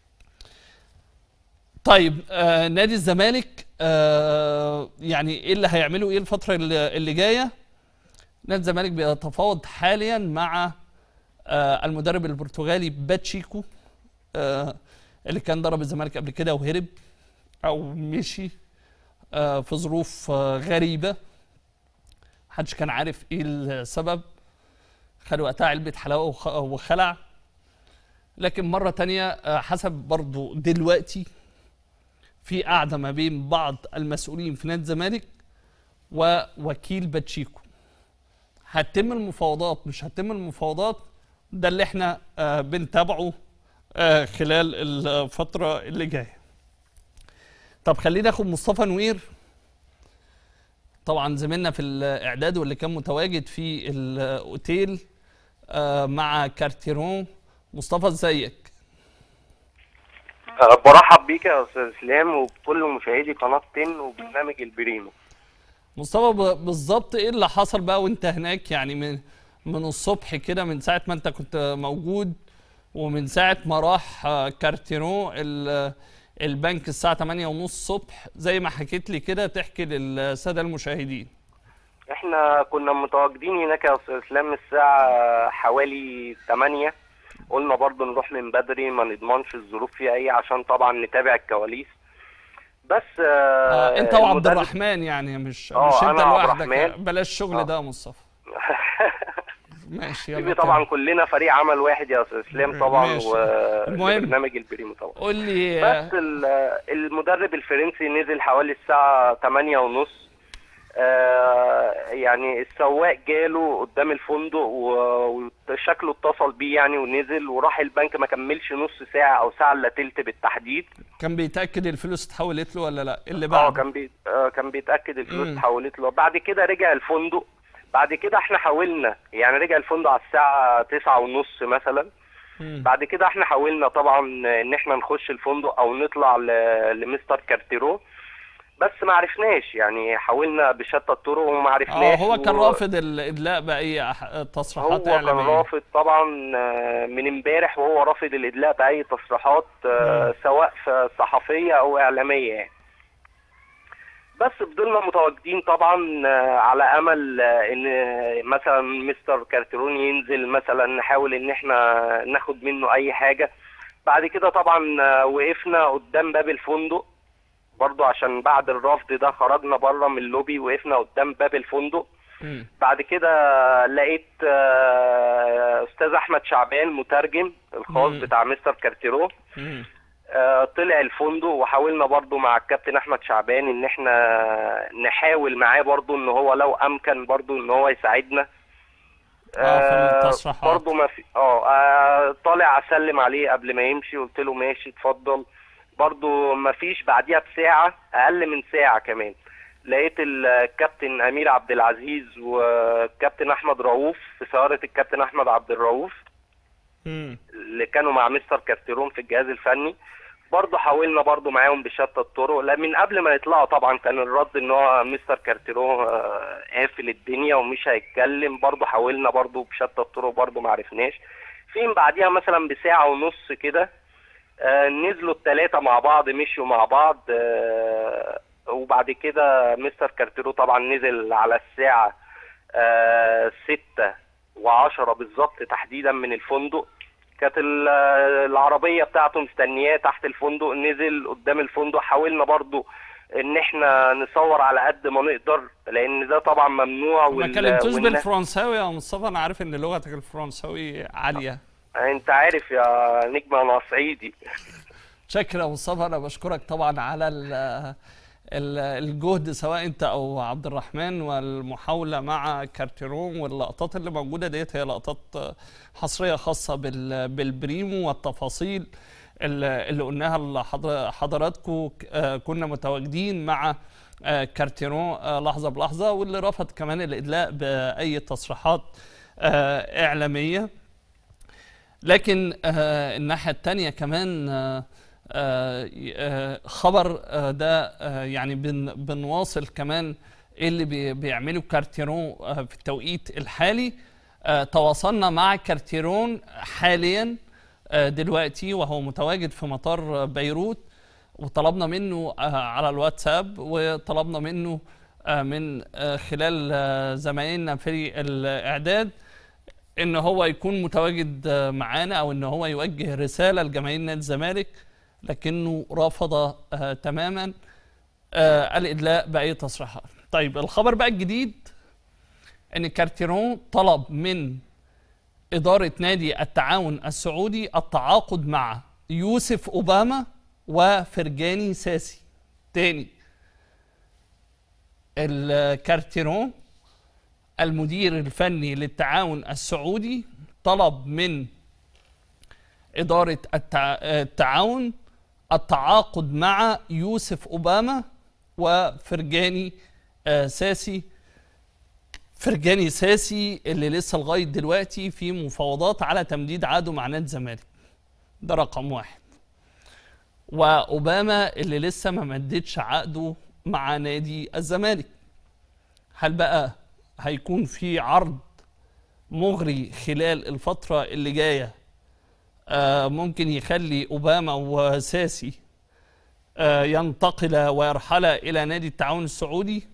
طيب آه نادي الزمالك آه يعني ايه اللي هيعمله ايه الفتره اللي, اللي جايه نادي الزمالك بيتفاوض حاليا مع آه المدرب البرتغالي باتشيكو آه اللي كان ضرب الزمالك قبل كده وهرب او مشي آه في ظروف آه غريبه محدش كان عارف ايه السبب خد وقتها علبه حلاوه وخ- وخلع لكن مره تانية آه حسب برضو دلوقتي في قعده ما بين بعض المسؤولين في نادي الزمالك ووكيل باتشيكو هتتم المفاوضات مش هتتم المفاوضات ده اللي احنا آه بنتابعه آه خلال الفترة اللي جاية طب خلينا ناخد مصطفى نوير طبعا زميلنا في الاعداد واللي كان متواجد في الاوتيل آه مع كارتيرون مصطفى ازيك أه، برحب بيك يا استاذ اسلام وبكل مشاهدي قناه تن وبرنامج البريمو مصطفى ب- بالظبط ايه اللي حصل بقى وانت هناك يعني من من الصبح كده من ساعة ما انت كنت موجود ومن ساعة ما راح آه، كارتيرون ال- البنك الساعة 8 ونص الصبح زي ما حكيت لي كده تحكي للسادة المشاهدين احنا كنا متواجدين هناك يا استاذ اسلام الساعه حوالي 8 قلنا برضو نروح من بدري ما نضمنش الظروف فيها ايه عشان طبعا نتابع الكواليس بس آه آه انت وعبد المدرب- الرحمن يعني مش آه، مش انت أنا وعبد لوحدك الرحمن. بلاش الشغل آه. ده يا مصطفى ماشي في يلا طبعا كمل. كلنا فريق عمل واحد يا استاذ اسلام طبعا ماشي. المهم. وبرنامج البريمو طبعا قول لي آه، بس ال- المدرب الفرنسي نزل حوالي الساعة 8 ونص آه يعني السواق جاله قدام الفندق و- وشكله اتصل بيه يعني ونزل وراح البنك ما كملش نص ساعة أو ساعة إلا تلت بالتحديد كان بيتأكد الفلوس اتحولت له ولا لا اللي اه بعد كان بي... آه كان بيتاكد الفلوس مم. اتحولت له بعد كده رجع الفندق بعد كده احنا حاولنا يعني رجع الفندق على الساعه تسعة ونص مثلا مم. بعد كده احنا حاولنا طبعا ان احنا نخش الفندق او نطلع ل... لمستر كارتيرو بس ما عرفناش يعني حاولنا بشتى الطرق وما اه عرفناش هو كان و- رافض الادلاء باي أح- هو تصريحات كان اعلاميه رافض طبعا آه، من امبارح وهو رافض الادلاء باي تصريحات آه، سواء في صحفيه او اعلاميه يعني. بس فضلنا متواجدين طبعا آه، على امل آه، ان مثلا مستر كارترون ينزل مثلا نحاول ان احنا ناخد منه اي حاجه بعد كده طبعا آه، وقفنا قدام باب الفندق برضو عشان بعد الرفض ده خرجنا بره من اللوبي وقفنا قدام باب الفندق مم. بعد كده لقيت آه، استاذ احمد شعبان مترجم الخاص مم. بتاع مستر كارتيرو مم. آه، طلع الفندق وحاولنا برضو مع الكابتن احمد شعبان ان احنا نحاول معاه برضو ان هو لو امكن برضو ان هو يساعدنا اه في آه، التصريحات برضو ما في اه آه، طالع اسلم عليه قبل ما يمشي قلت له ماشي اتفضل برضو ما فيش بعديها بساعة اقل من ساعة كمان لقيت الكابتن امير عبد العزيز والكابتن احمد رؤوف في سياره الكابتن احمد عبد الرؤوف مم. اللي كانوا مع مستر كاستيرون في الجهاز الفني برضه حاولنا برضه معاهم بشتى الطرق لا من قبل ما يطلعوا طبعا كان الرد ان هو مستر كارتيرون آه، قافل الدنيا ومش هيتكلم برضه حاولنا برضه بشتى الطرق برضه ما عرفناش فين بعديها مثلا بساعة ونص كده آه، نزلوا الثلاثة مع بعض مشوا مع بعض آه، وبعد كده مستر كارتيرو طبعا نزل على الساعة آه، ستة وعشرة بالظبط تحديدا من الفندق كانت ال- العربية بتاعته مستنياه تحت الفندق نزل قدام الفندق حاولنا برضو ان احنا نصور على قد ما نقدر لان ده طبعا ممنوع ما وال- كلمتوش والنا- بالفرنساوي يا مصطفى انا عارف ان لغتك الفرنساوي عاليه انت عارف يا نجم انا صعيدي شكرا يا مصطفى انا بشكرك طبعا على ال- ال- الجهد سواء انت او عبد الرحمن والمحاوله مع كارتيرون واللقطات اللي موجوده ديت هي لقطات حصريه خاصه بال- بالبريمو والتفاصيل اللي اللي قلناها لحضراتكم كنا متواجدين مع آه، كارتيرون آه، لحظه بلحظه واللي رفض كمان الادلاء باي تصريحات آه، اعلاميه لكن آه الناحية التانية كمان آه آه آه، خبر آه ده آه يعني بن بنواصل كمان إيه اللي بي بيعمله كارتيرون آه في التوقيت الحالي آه تواصلنا مع كارتيرون حاليا آه دلوقتي وهو متواجد في مطار بيروت وطلبنا منه آه على الواتساب وطلبنا منه آه من آه خلال آه زمايلنا في الإعداد ان هو يكون متواجد آه، معانا او ان هو يوجه رساله لجماهير نادي الزمالك لكنه رفض آه تماما آه الادلاء باي تصريحات. طيب الخبر بقى الجديد ان كارتيرون طلب من اداره نادي التعاون السعودي التعاقد مع يوسف اوباما وفرجاني ساسي. تاني الكارتيرون المدير الفني للتعاون السعودي طلب من إدارة التع- التعاون التعاقد مع يوسف أوباما وفرجاني آه، ساسي فرجاني ساسي اللي لسه لغاية دلوقتي في مفاوضات على تمديد عقده مع نادي الزمالك ده رقم واحد وأوباما اللي لسه ما مددش عقده مع نادي الزمالك هل بقى هيكون في عرض مغري خلال الفترة اللي جاية آه ممكن يخلي أوباما وساسي آه ينتقل ويرحل إلى نادي التعاون السعودي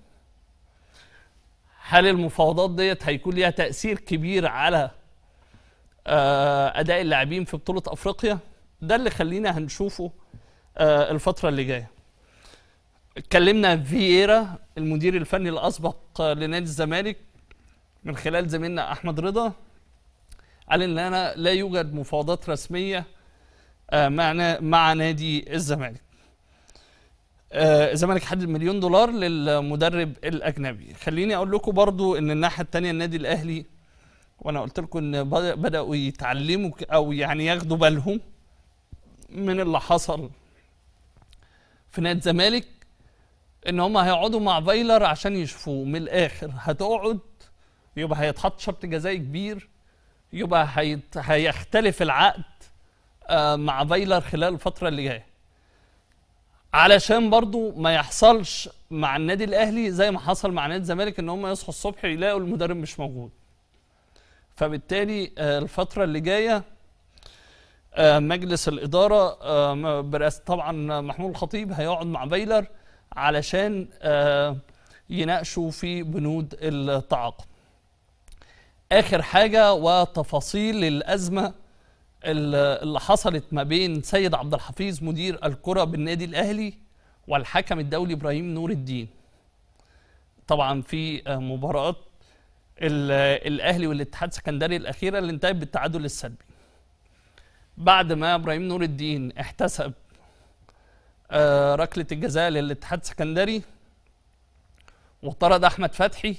هل المفاوضات ديت هيكون ليها تأثير كبير على آه أداء اللاعبين في بطولة أفريقيا ده اللي خلينا هنشوفه آه الفترة اللي جاية اتكلمنا فييرا المدير الفني الاسبق لنادي الزمالك من خلال زميلنا احمد رضا قال ان انا لا يوجد مفاوضات رسميه آه، مع نا- مع نادي الزمالك آه، الزمالك حدد مليون دولار للمدرب الاجنبي خليني اقول لكم برضو ان الناحيه الثانيه النادي الاهلي وانا قلت لكم ان بد- بداوا يتعلموا ك- او يعني ياخدوا بالهم من اللي حصل في نادي الزمالك ان هم هيقعدوا مع فايلر عشان يشوفوه من الاخر هتقعد يبقى هيتحط شرط جزائي كبير يبقى هيت... هيختلف العقد آه مع فايلر خلال الفتره اللي جايه علشان برضو ما يحصلش مع النادي الاهلي زي ما حصل مع نادي الزمالك ان هم يصحوا الصبح يلاقوا المدرب مش موجود فبالتالي آه الفتره اللي جايه آه مجلس الاداره آه م- برئاسه طبعا محمود الخطيب هيقعد مع فايلر علشان آه يناقشوا في بنود التعاقد اخر حاجه وتفاصيل الازمه ال- اللي حصلت ما بين سيد عبد الحفيظ مدير الكره بالنادي الاهلي والحكم الدولي ابراهيم نور الدين طبعا في آه، مباراه ال- الاهلي والاتحاد السكندري الاخيره اللي انتهت بالتعادل السلبي بعد ما ابراهيم نور الدين احتسب آه، ركله الجزاء للاتحاد السكندري وطرد احمد فتحي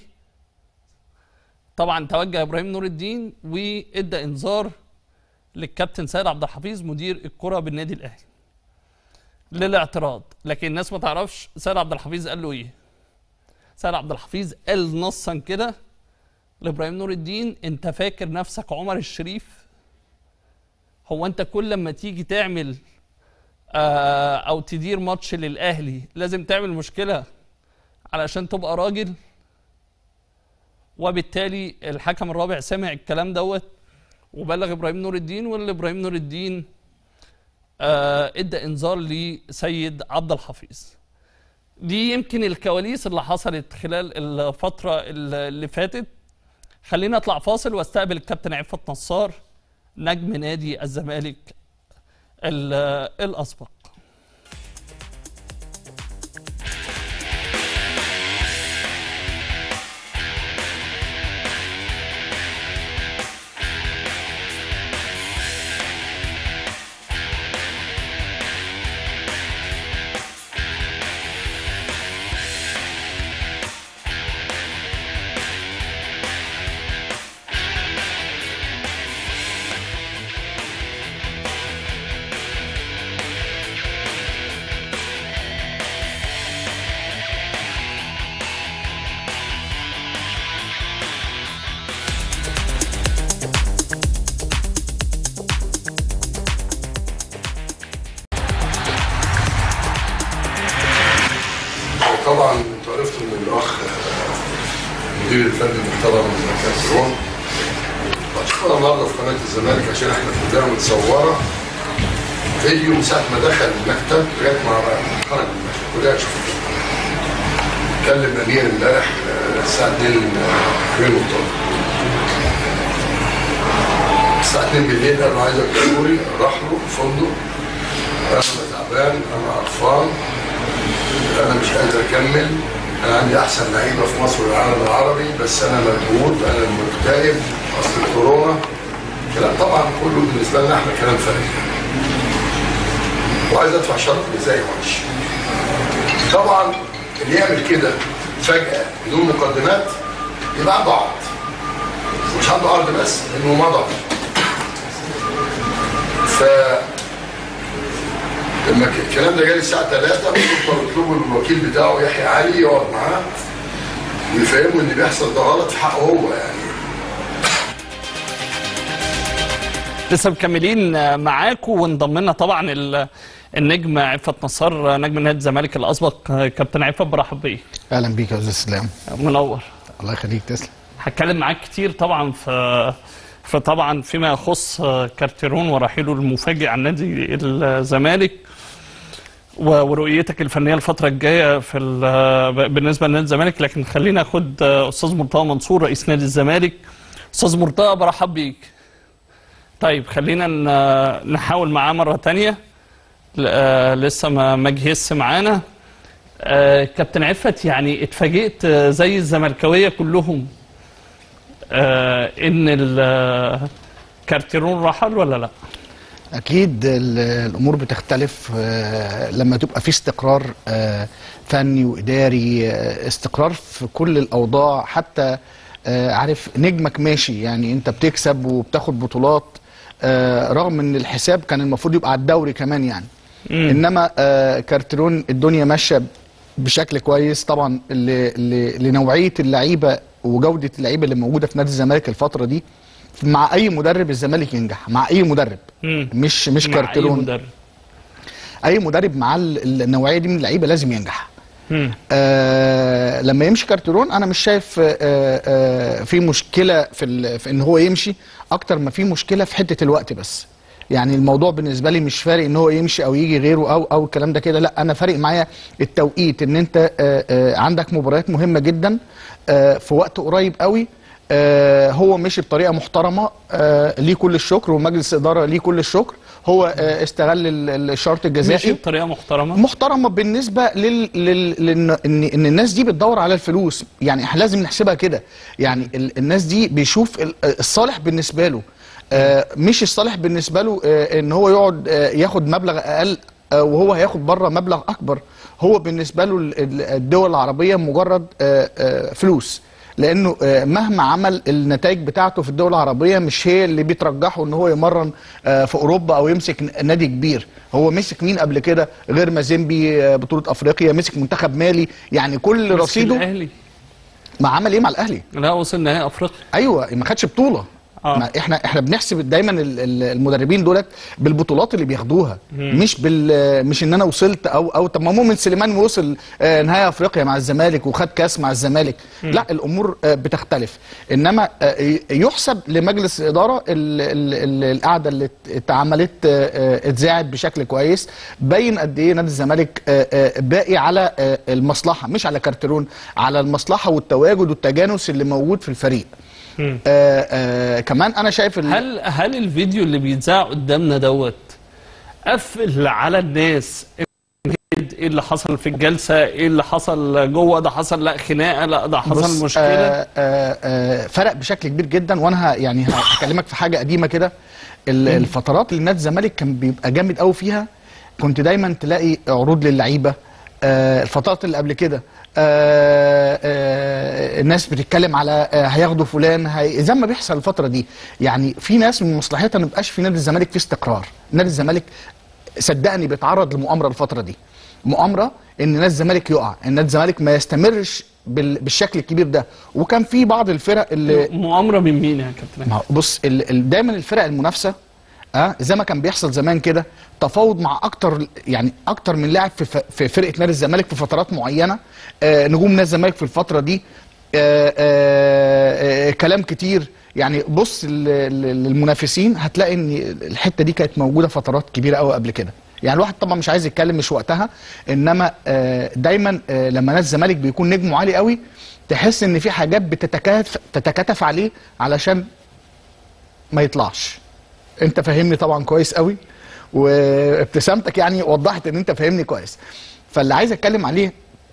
طبعا توجه ابراهيم نور الدين وادى انذار للكابتن سيد عبد الحفيظ مدير الكره بالنادي الاهلي للاعتراض لكن الناس ما تعرفش سيد عبد الحفيظ قال له ايه سيد عبد الحفيظ قال نصا كده لابراهيم نور الدين انت فاكر نفسك عمر الشريف هو انت كل لما تيجي تعمل آه او تدير ماتش للاهلي لازم تعمل مشكله علشان تبقى راجل وبالتالي الحكم الرابع سمع الكلام دوت وبلغ ابراهيم نور الدين واللي ابراهيم نور الدين آه ادى انذار لسيد عبد الحفيظ دي يمكن الكواليس اللي حصلت خلال الفتره اللي فاتت خلينا اطلع فاصل واستقبل الكابتن عفت نصار نجم نادي الزمالك ال- الاسبق طبعا انتوا عرفتوا ان الاخ المدير الفني المحترم كابتن رون شفنا النهارده في قناه الزمالك عشان احنا في البدايه متصوره فيديو من ساعه ما دخل المكتب لغايه ما خرج من المكتب كلها شفته كلم امير امبارح آه، الساعه 2 2 الظهر الساعه 2 بالليل قال له عايزك ضروري راح له الفندق انا تعبان انا قرفان انا مش قادر اكمل انا عندي احسن لعيبه في مصر والعالم العربي بس انا مجهود انا مكتئب اصل الكورونا كلام طبعا كله بالنسبه لنا احنا كلام فارغ وعايز ادفع شرط ازاي وامشي طبعا اللي يعمل كده فجاه بدون مقدمات يبقى عنده عرض مش عنده عرض بس انه مضى ف لما ك- الكلام ده جالي الساعه 3 كنت بطلبه الوكيل بتاعه يحيى علي يقعد معاه ويفهمه ان بيحصل ده غلط في حقه هو يعني لسه مكملين آه، معاكم وانضم لنا طبعا ال- النجم عفت نصار آه، نجم نادي الزمالك الاسبق آه، كابتن عفت برحب بيه اهلا بيك يا استاذ اسلام منور الله يخليك تسلم هتكلم معاك كتير طبعا في فطبعا فيما يخص آه، كارتيرون ورحيله المفاجئ عن نادي الزمالك و- ورؤيتك الفنيه الفتره الجايه في ال- ب- بالنسبه لنادي الزمالك لكن خلينا اخد آه، استاذ مرتضى منصور رئيس نادي الزمالك استاذ مرتضى برحب بيك طيب خلينا ن- نحاول معاه مره تانية ل- آه، لسه ما ما جهزش معانا آه، كابتن عفت يعني اتفاجئت آه، زي الزملكاويه كلهم آه، ان ال- كارتيرون رحل ولا لا؟ اكيد ال- الامور بتختلف آه، لما تبقى في استقرار آه، فني واداري آه، استقرار في كل الاوضاع حتى آه، عارف نجمك ماشي يعني انت بتكسب وبتاخد بطولات آه، رغم ان الحساب كان المفروض يبقى على الدوري كمان يعني انما آه، كارتيرون الدنيا ماشيه بشكل كويس طبعا ل- ل- لنوعيه اللعيبه وجوده اللعيبه اللي موجوده في نادي الزمالك الفتره دي مع اي مدرب الزمالك ينجح مع اي مدرب مم. مش مش مع أي كارتيرون مدرب. اي مدرب مع ال- النوعيه دي من اللعيبه لازم ينجح مم. آه لما يمشي كارتيرون انا مش شايف آه آه في مشكله في, ال- في ان هو يمشي اكتر ما في مشكله في حته الوقت بس يعني الموضوع بالنسبه لي مش فارق ان هو يمشي او يجي غيره او او الكلام ده كده لا انا فارق معايا التوقيت ان انت آه آه عندك مباريات مهمه جدا آه في وقت قريب قوي آه هو مشي بطريقه محترمه آه ليه كل الشكر ومجلس الاداره ليه كل الشكر هو آه استغل ال- الشرط الجزائي ماشي بطريقه محترمه محترمه بالنسبه لل, لل... لل... ان ان الناس دي بتدور على الفلوس يعني احنا لازم نحسبها كده يعني ال... الناس دي بيشوف ال- الصالح بالنسبه له آه مش الصالح بالنسبه له آه ان هو يقعد آه ياخد مبلغ اقل آه وهو هياخد بره مبلغ اكبر هو بالنسبه له ال- ال- الدول العربيه مجرد آه آه فلوس لانه آه، مهما عمل النتائج بتاعته في الدول العربيه مش هي اللي بترجحه ان هو يمرن آه، في اوروبا او يمسك ن- نادي كبير هو مسك مين قبل كده غير مازيمبي آه، بطوله افريقيا مسك منتخب مالي يعني كل مسك رصيده الاهلي ما عمل ايه مع الاهلي لا وصل نهائي افريقيا ايوه ما خدش بطوله آه. ما احنا احنا بنحسب دايما ال- ال- المدربين دولت بالبطولات اللي بياخدوها مش بال مش ان انا وصلت او او طب ما مؤمن سليمان وصل آه، نهائي افريقيا مع الزمالك وخد كاس مع الزمالك لا الامور آه، بتختلف انما آه، ي- يحسب لمجلس الاداره ال- ال- ال- القعده اللي ات- اتعملت آه، آه، اتذاعت بشكل كويس بين قد ايه نادي الزمالك آه، آه، باقي على آه، المصلحه مش على كارترون على المصلحه والتواجد والتجانس اللي موجود في الفريق آه آه كمان انا شايف ال- هل هل الفيديو اللي بيتذاع قدامنا دوت قفل على الناس ايه اللي حصل في الجلسه ايه اللي حصل جوه ده حصل لا خناقه لا ده بص، حصل مشكله آه آه آه فرق بشكل كبير جدا وانا ه- يعني هكلمك في حاجه قديمه كده ال- الفترات اللي نادي الزمالك كان بيبقى جامد قوي فيها كنت دايما تلاقي عروض للعيبه آه الفترات اللي قبل كده آه آه الناس بتتكلم على آه هياخدوا فلان هي زي ما بيحصل الفتره دي يعني في ناس من مصلحتها ما يبقاش في نادي الزمالك في استقرار نادي الزمالك صدقني بيتعرض لمؤامره الفتره دي مؤامره ان نادي الزمالك يقع ان نادي الزمالك ما يستمرش بال- بالشكل الكبير ده وكان في بعض الفرق اللي مؤامره من مين يا كابتن ما هو بص ال- ال- دايما الفرق المنافسه اه زي ما كان بيحصل زمان كده تفاوض مع اكتر يعني اكتر من لاعب في, ف- في فرقه نادي الزمالك في فترات معينه آه نجوم نادي الزمالك في الفتره دي آه آه آه كلام كتير يعني بص ل- ل- للمنافسين هتلاقي ان الحته دي كانت موجوده فترات كبيره قوي قبل كده يعني الواحد طبعا مش عايز يتكلم مش وقتها انما آه دايما آه لما نادي الزمالك بيكون نجمه عالي قوي تحس ان في حاجات بتتكاتف تتكاتف عليه علشان ما يطلعش انت فاهمني طبعا كويس قوي وابتسامتك يعني وضحت ان انت فاهمني كويس فاللي عايز اتكلم عليه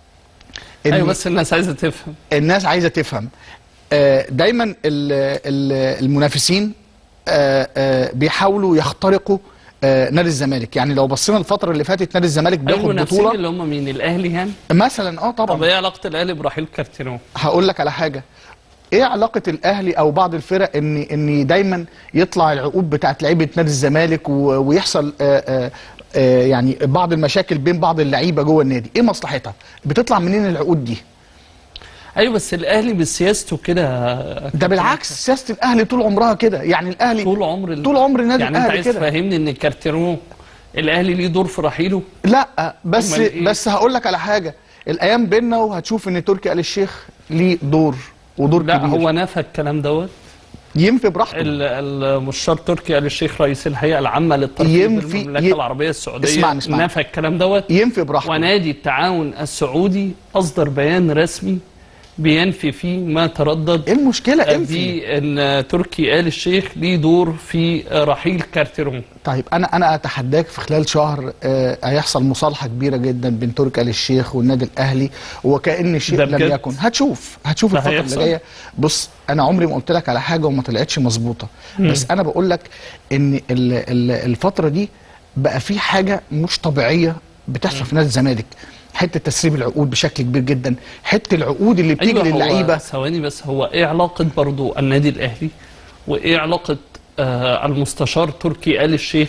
ان ايوه بس الناس عايزه تفهم الناس عايزه تفهم آه، دايما ال- ال- المنافسين آه، آه، بيحاولوا يخترقوا آه، نادي الزمالك يعني لو بصينا الفتره اللي فاتت نادي الزمالك بياخد المنافسين بطوله اللي هم مين الاهلي يعني مثلا اه طب طبعا ايه علاقه الاهلي برحيل كارتيرون هقول لك على حاجه ايه علاقه الاهلي او بعض الفرق ان ان دايما يطلع العقود بتاعت لعيبه نادي الزمالك و- ويحصل آه، آه، آه، يعني بعض المشاكل بين بعض اللعيبه جوه النادي ايه مصلحتها بتطلع منين العقود دي ايوه بس الاهلي بسياسته كده ده بالعكس سياسه الاهلي طول عمرها كده يعني الاهلي طول عمر ال- طول عمر النادي يعني انت الاهلي عايز كده تفهمني ان كارتيرون الاهلي ليه دور في رحيله لا بس أمال إيه؟ بس هقول لك على حاجه الايام بينا وهتشوف ان تركي آل الشيخ ليه دور ودور لا كبير هو نفى الكلام دوت ينفي براحته ال- المستشار تركي آل الشيخ رئيس الهيئه العامه للترفيه ينفي- بالمملكه ي- العربيه السعوديه اسمعني- اسمعني. نفى الكلام دوت ينفي براحته ونادي التعاون السعودي اصدر بيان رسمي بينفي فيه ما تردد ايه المشكله انفي في ان تركي آل الشيخ ليه دور في رحيل كارتيرون طيب انا انا اتحداك في خلال شهر آه هيحصل مصالحه كبيره جدا بين تركي آل الشيخ والنادي الاهلي وكأن شيء ده لم بجد؟ يكن هتشوف هتشوف ده الفتره اللي هيحصل؟ جايه بص انا عمري ما قلت لك على حاجه وما طلعتش مظبوطه بس انا بقول لك ان ال- ال- الفتره دي بقى في حاجه مش طبيعيه بتحصل في نادي الزمالك حته تسريب العقود بشكل كبير جدا حته العقود اللي بتيجي ايوه للعيبه هو ثواني بس هو ايه علاقه برضو النادي الاهلي وايه علاقه آه المستشار تركي آل الشيخ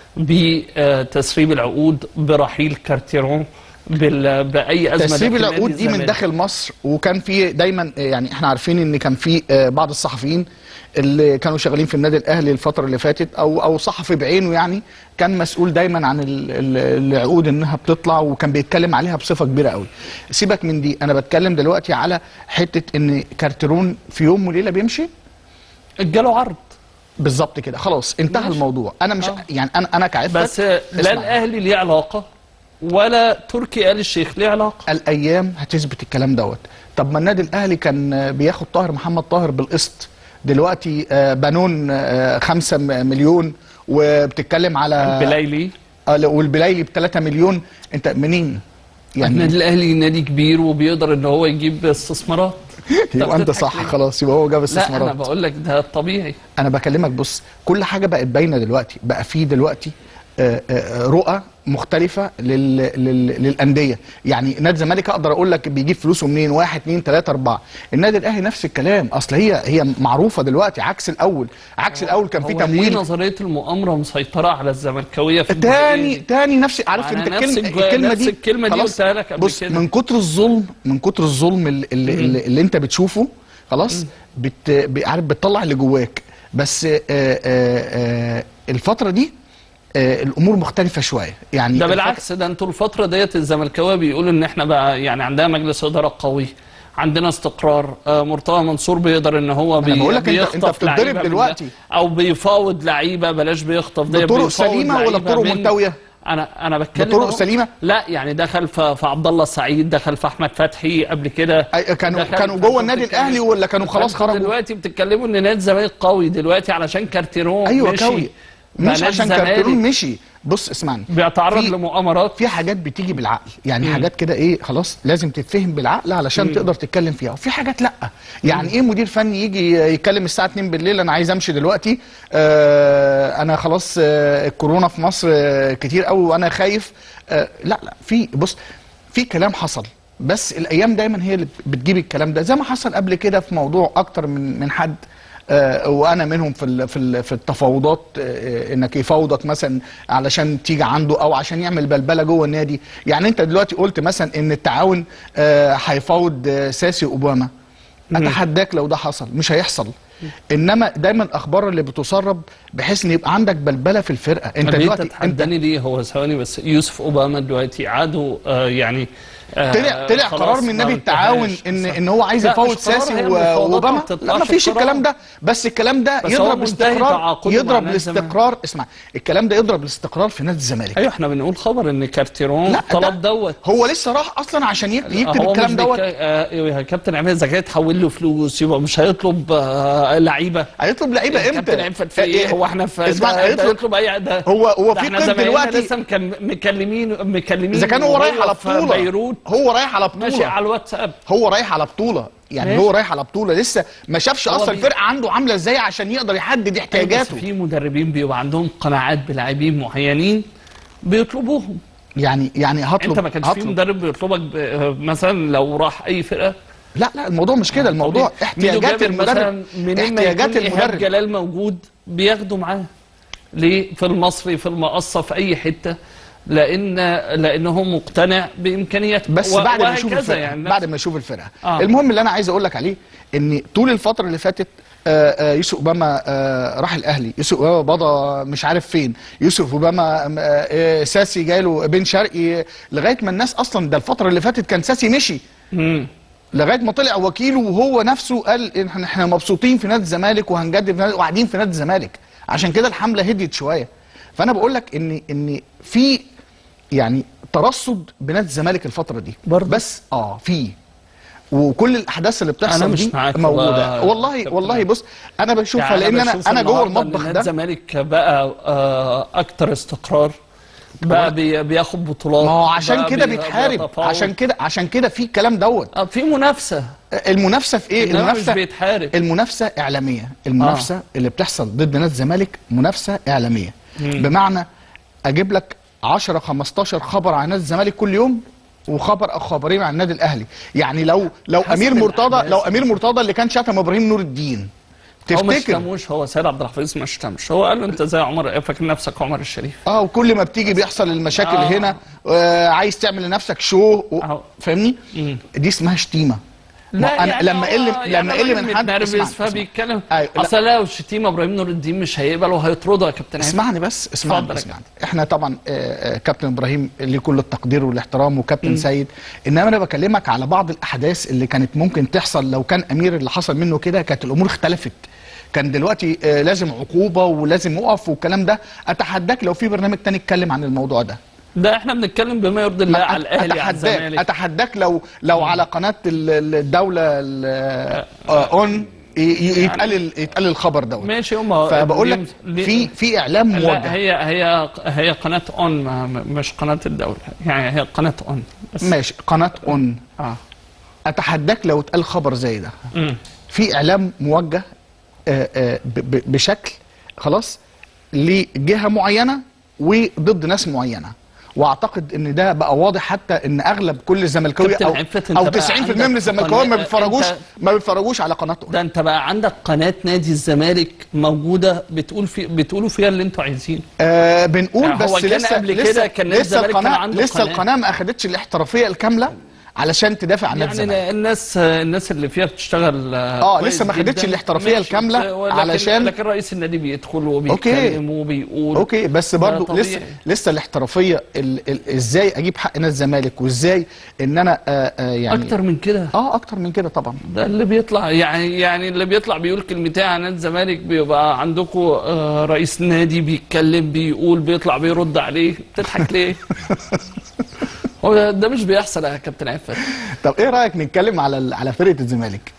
بتسريب العقود برحيل كارتيرون بال- باي ازمه تسريب داخل نادي العقود دي من الزمالك. داخل مصر وكان في دايما يعني احنا عارفين ان كان في آه، بعض الصحفيين اللي كانوا شغالين في النادي الاهلي الفتره اللي فاتت او او صحفي بعينه يعني كان مسؤول دايما عن ال- ال- العقود انها بتطلع وكان بيتكلم عليها بصفه كبيره قوي سيبك من دي انا بتكلم دلوقتي على حته ان كارترون في يوم وليله بيمشي جاله عرض بالظبط كده خلاص انتهى ماشي. الموضوع انا مش آه. يعني انا انا كعفتك بس لا اسمع. الاهلي ليه علاقه ولا تركي آل الشيخ ليه علاقه الايام هتثبت الكلام دوت طب ما النادي الاهلي كان آه، بياخد طاهر محمد طاهر بالقسط دلوقتي آه، بنون آه، خمسة م- مليون وبتتكلم على بلايلي آه، والبلايلي ب 3 مليون انت منين النادي يعني الاهلي نادي كبير وبيقدر ان هو يجيب استثمارات يبقى انت بتضحك صح ليه؟ خلاص يبقى هو جاب لا انا استثمارات بقول لك ده الطبيعي انا بكلمك بص كل حاجه بقت باينه دلوقتي بقى في دلوقتي آه، آه، رؤى مختلفة لل... لل... للأندية يعني نادي الزمالك أقدر أقول لك بيجيب فلوسه منين واحد اتنين تلاتة أربعة النادي الأهلي نفس الكلام أصل هي هي معروفة دلوقتي عكس الأول عكس الأول كان في هو ليه تمويل نظريه المؤامره مسيطره على الزملكاويه في تاني الجزئية دي؟ تاني نفس عارف أنا انت نفس الكلمه الجو- الكلمه نفس دي الكلمة دي خلاص؟ قلتها لك قبل بص كده. من كتر الظلم من كتر الظلم اللي, اللي, اللي, اللي انت بتشوفه خلاص بت ب- عارف بتطلع اللي جواك بس آه آه آه الفتره دي آه الامور مختلفه شويه يعني ده الفترة- بالعكس ده انتوا الفتره ديت الزملكاويه بيقولوا ان احنا بقى يعني عندنا مجلس اداره قوي عندنا استقرار آه مرتضى منصور بيقدر ان هو بي أنا بقول لك أنت- أنت بيخطف بتتضرب لعيبة من ده، دلوقتي. او بيفاوض لعيبه بلاش بيخطف ده بطرق بيفاوض سليمة ولا لعيبة بطرق من- ملتوية؟ انا انا بتكلم بطرق أهو. سليمة؟ لا يعني دخل في, في عبد الله السعيد دخل في احمد فتحي قبل كده أي- كانوا دخل كانوا في- جوه في- النادي بتتكلم- الاهلي ولا كانوا خلاص فأنتوا خرجوا دلوقتي بتتكلموا ان نادي الزمالك قوي دلوقتي علشان كارتيرون ايوه مشي قوي بقى مش نادي عشان الزمالك كارتيرون مشي بص اسمعني بيتعرض في- لمؤامرات في حاجات بتيجي بالعقل يعني حاجات كده ايه خلاص لازم تتفهم بالعقل علشان تقدر تتكلم فيها وفي حاجات لا يعني ايه مدير فني يجي يتكلم الساعه 2 بالليل انا عايز امشي دلوقتي آه انا خلاص آه الكورونا في مصر آه كتير قوي وانا خايف آه لا لا في بص في كلام حصل بس الايام دايما هي اللي بتجيب الكلام ده زي ما حصل قبل كده في موضوع اكتر من من حد آه، وانا منهم في ال- في ال- في التفاوضات آه، انك يفاوضك مثلا علشان تيجي عنده او عشان يعمل بلبله جوه النادي يعني انت دلوقتي قلت مثلا ان التعاون آه، هيفاوض آه، ساسي اوباما اتحداك لو ده حصل مش هيحصل انما دايما الاخبار اللي بتسرب بحيث ان يبقى عندك بلبله في الفرقه انت ليه دلوقتي انت تتحداني ليه هو ثواني بس يوسف اوباما دلوقتي عادوا آه يعني آه طلع طلع خلاص قرار من ما نادي التعاون انتهاش. ان ان هو عايز لا، يفاوض مش قرار، ساسي هي و- المفاوضات واوباما ما بتطلعش لا ما فيش بقرار. الكلام ده بس الكلام ده بس هو يضرب منتهي الاستقرار تعاقده مع يضرب نادي الزمالك. الاستقرار اسمع الكلام ده يضرب الاستقرار في نادي الزمالك ايوه احنا بنقول خبر ان كارتيرون لا طلب ده دوت هو لسه راح اصلا عشان يكتب, يكتب هو الكلام مش دوت بيك... آه يا كابتن عماد اذا كان تحول له فلوس يبقى مش هيطلب آه لعيبه هيطلب لعيبه امتى كابتن عفت في ايه هو احنا في اسمع ده- ده هيطلب يطلب اي ده هو هو ده في احنا قيد زمايلنا دلوقتي لسه مكم- مكلمين مكلمين اذا كان هو رايح وهو على في بطوله بيروت هو رايح على ماشي بطوله على الواتساب هو رايح على بطوله يعني ماشي. هو رايح على بطوله لسه ما شافش هو اصلا بي- الفرقه عنده عامله ازاي عشان يقدر يحدد بس احتياجاته في مدربين بيبقى عندهم قناعات بلاعبين معينين بيطلبوهم يعني يعني هطلب انت ما كانش في هطلب. مدرب بيطلبك ب- مثلا لو راح اي فرقه لا لا الموضوع مش كده الموضوع طبيعي. احتياجات ميدو جابر مثلا المدرب منين ما احتياجات يكون إيهاب المدرب جلال موجود بياخدوا معاه ليه في المصري في المقصه في اي حته لان لانه مقتنع بامكانياته بس و- بعد ما يشوف وهكذا الفرقه يعني بعد ما يشوف الفرقه آه. المهم اللي انا عايز اقول لك عليه ان طول الفتره اللي فاتت آه، آه، يوسف اوباما آه، راح الاهلي يوسف اوباما بضى مش عارف فين يوسف اوباما آه، آه، ساسي جاله بن شرقي لغايه ما الناس اصلا ده الفتره اللي فاتت كان ساسي مشي مم. لغايه ما طلع وكيله وهو نفسه قال إن احنا احنا مبسوطين في نادي الزمالك وهنجدد في نادي وقاعدين في نادي الزمالك عشان كده الحمله هديت شويه فانا بقول لك ان ان في يعني ترصد بنادي الزمالك الفتره دي برضه. بس اه في وكل الاحداث اللي بتحصل أنا مش دي معاك موجوده والله يا والله كابتن والله عماد. بص انا بشوفها يعني لان انا بشوف انا جوه النهاردة إن المطبخ نادي ده الزمالك بقى آه، اكتر استقرار بقى بي بياخد بطولات ما هو عشان بقى كده بي- بيتحارب بيتفاوض. عشان كده عشان كده في الكلام دوت آه، في منافسه المنافسه في ايه إنما مش المنافسه بيتحارب المنافسه اعلاميه المنافسه آه. اللي بتحصل ضد نادي الزمالك منافسه اعلاميه بمعنى اجيب لك 10 15 خبر عن نادي الزمالك كل يوم وخبر او خبرين عن النادي الاهلي يعني لو لو حسب امير مرتضى الأحداث. لو امير مرتضى اللي كان شتم ابراهيم نور الدين هو ما تفتكر شتموش هو سيد عبد الحفيظ ما شتمش هو قال له انت زي عمر فاكر نفسك عمر الشريف اه وكل ما بتيجي بيحصل المشاكل آه. هنا آه عايز تعمل لنفسك شو و... أهو. فاهمني مم. دي اسمها شتيمه ما أنا يعني لما هو قل يعني لما قل راجل من حد متنرفز اسمعني، اسمعني. فبيتكلم أيوة، لا. اصل لو شتيمه ابراهيم نور الدين مش هيقبل وهيطرده يا كابتن عادل. اسمعني بس اسمعني اتفضل يا اسمعني احنا طبعا آه، آه، كابتن ابراهيم ليه كل التقدير والاحترام وكابتن سيد انما انا بكلمك على بعض الاحداث اللي كانت ممكن تحصل لو كان امير اللي حصل منه كده كانت الامور اختلفت كان دلوقتي آه، لازم عقوبه ولازم يقف والكلام ده اتحداك لو في برنامج تاني اتكلم عن الموضوع ده ده احنا بنتكلم بما يرضي الله ما على الاهلي على اتحداك الزمالك اتحداك لو لو على قناه ال- ال- الدوله ال- آه، اون ي- ي- يتقال ال- يتقال الخبر دوت ماشي هم فبقول لك في في اعلام لا موجه هي هي هي قناه اون ما- مش قناه الدوله يعني هي قناه اون بس ماشي قناه اون اه اتحداك لو اتقال خبر زي ده مم. في اعلام موجه آه، آه، ب- ب- بشكل خلاص لجهه معينه وضد ناس معينه واعتقد ان ده بقى واضح حتى ان اغلب كل الزملكاويه كابتن او عفت، انت او بقى 90% عندك من الزملكاويه ما قناة- بيتفرجوش انت- ما بيتفرجوش على قناه ده انت بقى عندك قناه نادي الزمالك موجوده بتقول في بتقولوا فيها اللي انتوا عايزينه آه بنقول يعني هو بس كان لسه قبل لسه كده كان نادي لسه الزمالك كان القناه عنده لسه قناة. القناه ما اخدتش الاحترافيه الكامله علشان تدافع عن نادي يعني الزمالك الناس الناس اللي فيها بتشتغل اه كويس لسه ما خدتش جداً. الاحترافية ماشي، الكاملة ولكن علشان- لكن رئيس النادي بيدخل وبيتكلم وبيقول اوكي بس ده برضو طبيعي. لسه لسه الاحترافيه ال ال ازاي اجيب حق نادي الزمالك وازاي ان انا آه آه يعني اكتر من كده اه اكتر من كده طبعا ده اللي بيطلع يعني يعني اللي بيطلع بيقول كلمتين عن نادي الزمالك بيبقى عندكم آه رئيس نادي بيتكلم بيقول بيطلع بيرد عليه بتضحك ليه؟ هو ده- ده مش بيحصل يا كابتن عفت طب ايه رايك نتكلم على ال- على فرقه الزمالك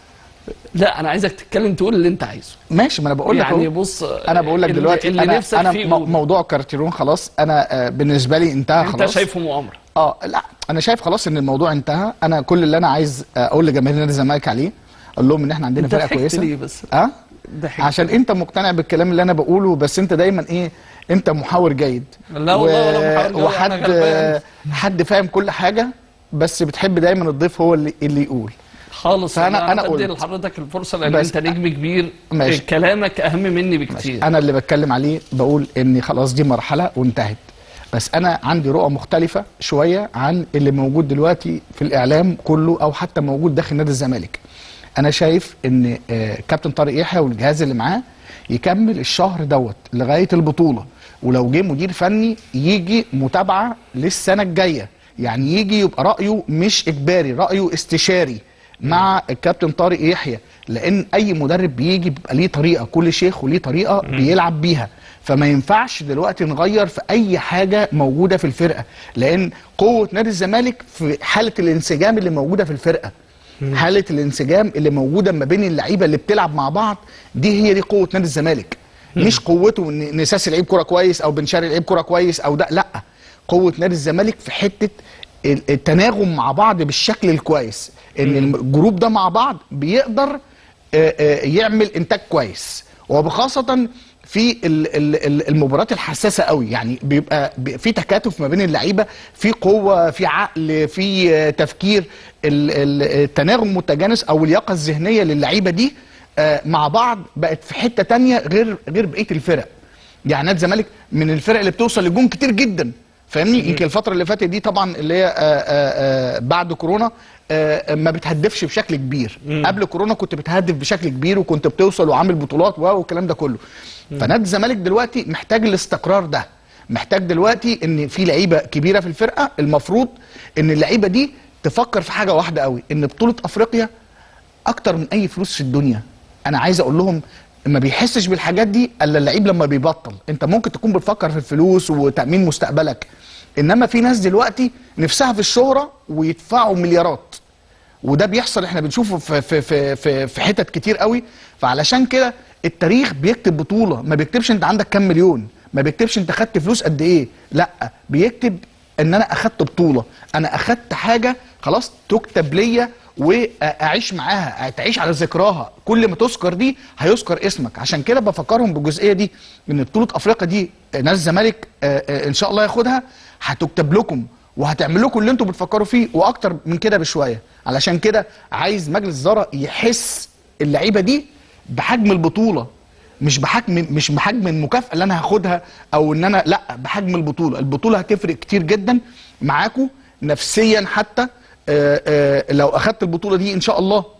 لا انا عايزك تتكلم تقول اللي انت عايزه ماشي ما انا بقول لك يعني أهو. بص انا بقول لك اللي- دلوقتي اللي انا نفسك انا فيه مو- قول. موضوع كارتيرون خلاص انا آه بالنسبه لي انتهى انت خلاص شايفه مؤامره اه لا انا شايف خلاص ان الموضوع انتهى انا كل اللي انا عايز اقول لجماهير نادي الزمالك عليه اقول لهم ان احنا عندنا انت فرقه ضحكت كويسه ليه بس؟ اه ضحكت. عشان انت مقتنع بالكلام اللي انا بقوله بس انت دايما ايه انت محاور جيد لا والله ولا محاور جيد، وحد أنا غلبان. حد فاهم كل حاجه بس بتحب دايما الضيف هو اللي اللي يقول خالص فأنا- انا أنا انا بدي قلت. لحضرتك الفرصه لان بس- انت نجم كبير ماشي. كلامك اهم مني بكتير انا اللي بتكلم عليه بقول ان خلاص دي مرحله وانتهت بس انا عندي رؤى مختلفه شويه عن اللي موجود دلوقتي في الاعلام كله او حتى موجود داخل نادي الزمالك انا شايف ان آه، كابتن طارق يحيى والجهاز اللي معاه يكمل الشهر دوت لغايه البطوله ولو جه مدير فني يجي متابعه للسنه الجايه يعني يجي يبقى رايه مش اجباري رايه استشاري مع الكابتن طارق يحيى لان اي مدرب بيجي بيبقى ليه طريقه كل شيخ وليه طريقه بيلعب بيها فما ينفعش دلوقتي نغير في اي حاجه موجوده في الفرقه لان قوه نادي الزمالك في حاله الانسجام اللي موجوده في الفرقه حاله الانسجام اللي موجوده ما بين اللعيبه اللي بتلعب مع بعض دي هي دي قوه نادي الزمالك مش قوته ان نساسي لعيب كوره كويس او بن شرقي لعيب كوره كويس او ده لا قوه نادي الزمالك في حته ال- التناغم مع بعض بالشكل الكويس ان الجروب ده مع بعض بيقدر آه، آه، يعمل انتاج كويس وبخاصه في ال- ال- ال- المباريات الحساسه قوي يعني بيبقى بي- في تكاتف ما بين اللعيبه في قوه في عقل في آه، تفكير ال- ال- التناغم المتجانس او اللياقه الذهنيه للعيبه دي آه، مع بعض بقت في حته تانية غير غير بقيه الفرق يعني نادي الزمالك من الفرق اللي بتوصل لجون كتير جدا فاهمني يمكن الفتره اللي فاتت دي طبعا اللي هي آه، آه، آه، بعد كورونا آه، ما بتهدفش بشكل كبير قبل كورونا كنت بتهدف بشكل كبير وكنت بتوصل وعامل بطولات واو والكلام ده كله فنادي الزمالك دلوقتي محتاج الاستقرار ده محتاج دلوقتي ان في لعيبه كبيره في الفرقه المفروض ان اللعيبه دي تفكر في حاجه واحده قوي ان بطوله افريقيا اكتر من اي فلوس في الدنيا انا عايز اقول لهم ما بيحسش بالحاجات دي الا اللعيب لما بيبطل انت ممكن تكون بتفكر في الفلوس وتامين مستقبلك انما في ناس دلوقتي نفسها في الشهره ويدفعوا مليارات وده بيحصل احنا بنشوفه في في في في, في حتت كتير قوي فعلشان كده التاريخ بيكتب بطوله ما بيكتبش انت عندك كام مليون ما بيكتبش انت خدت فلوس قد ايه لا بيكتب ان انا اخدت بطوله انا اخدت حاجه خلاص تكتب ليا واعيش معاها تعيش على ذكراها كل ما تذكر دي هيذكر اسمك عشان كده بفكرهم بالجزئيه دي ان بطوله افريقيا دي ناس الزمالك آه، آه، ان شاء الله ياخدها هتكتب لكم وهتعمل لكم اللي انتوا بتفكروا فيه واكتر من كده بشويه علشان كده عايز مجلس الاداره يحس اللعيبه دي بحجم البطوله مش بحجم مش بحجم المكافاه اللي انا هاخدها او ان انا لا بحجم البطوله البطوله هتفرق كتير جدا معاكم نفسيا حتى آه، آه، لو اخدت البطوله دي ان شاء الله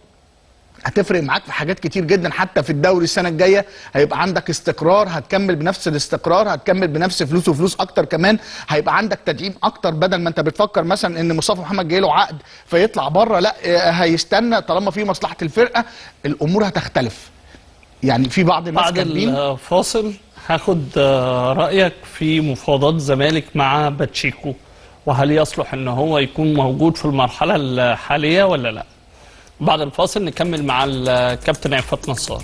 هتفرق معاك في حاجات كتير جدا حتى في الدوري السنه الجايه هيبقى عندك استقرار هتكمل بنفس الاستقرار هتكمل بنفس فلوس وفلوس اكتر كمان هيبقى عندك تدعيم اكتر بدل ما انت بتفكر مثلا ان مصطفى محمد جاي له عقد فيطلع بره لا آه، هيستنى طالما في مصلحه الفرقه الامور هتختلف يعني في بعض الناس بعد كاتبين الفاصل هاخد آه، رأيك في مفاوضات الزمالك مع باتشيكو وهل يصلح ان هو يكون موجود في المرحلة الحالية ولا لا بعد الفاصل نكمل مع الكابتن عفت نصار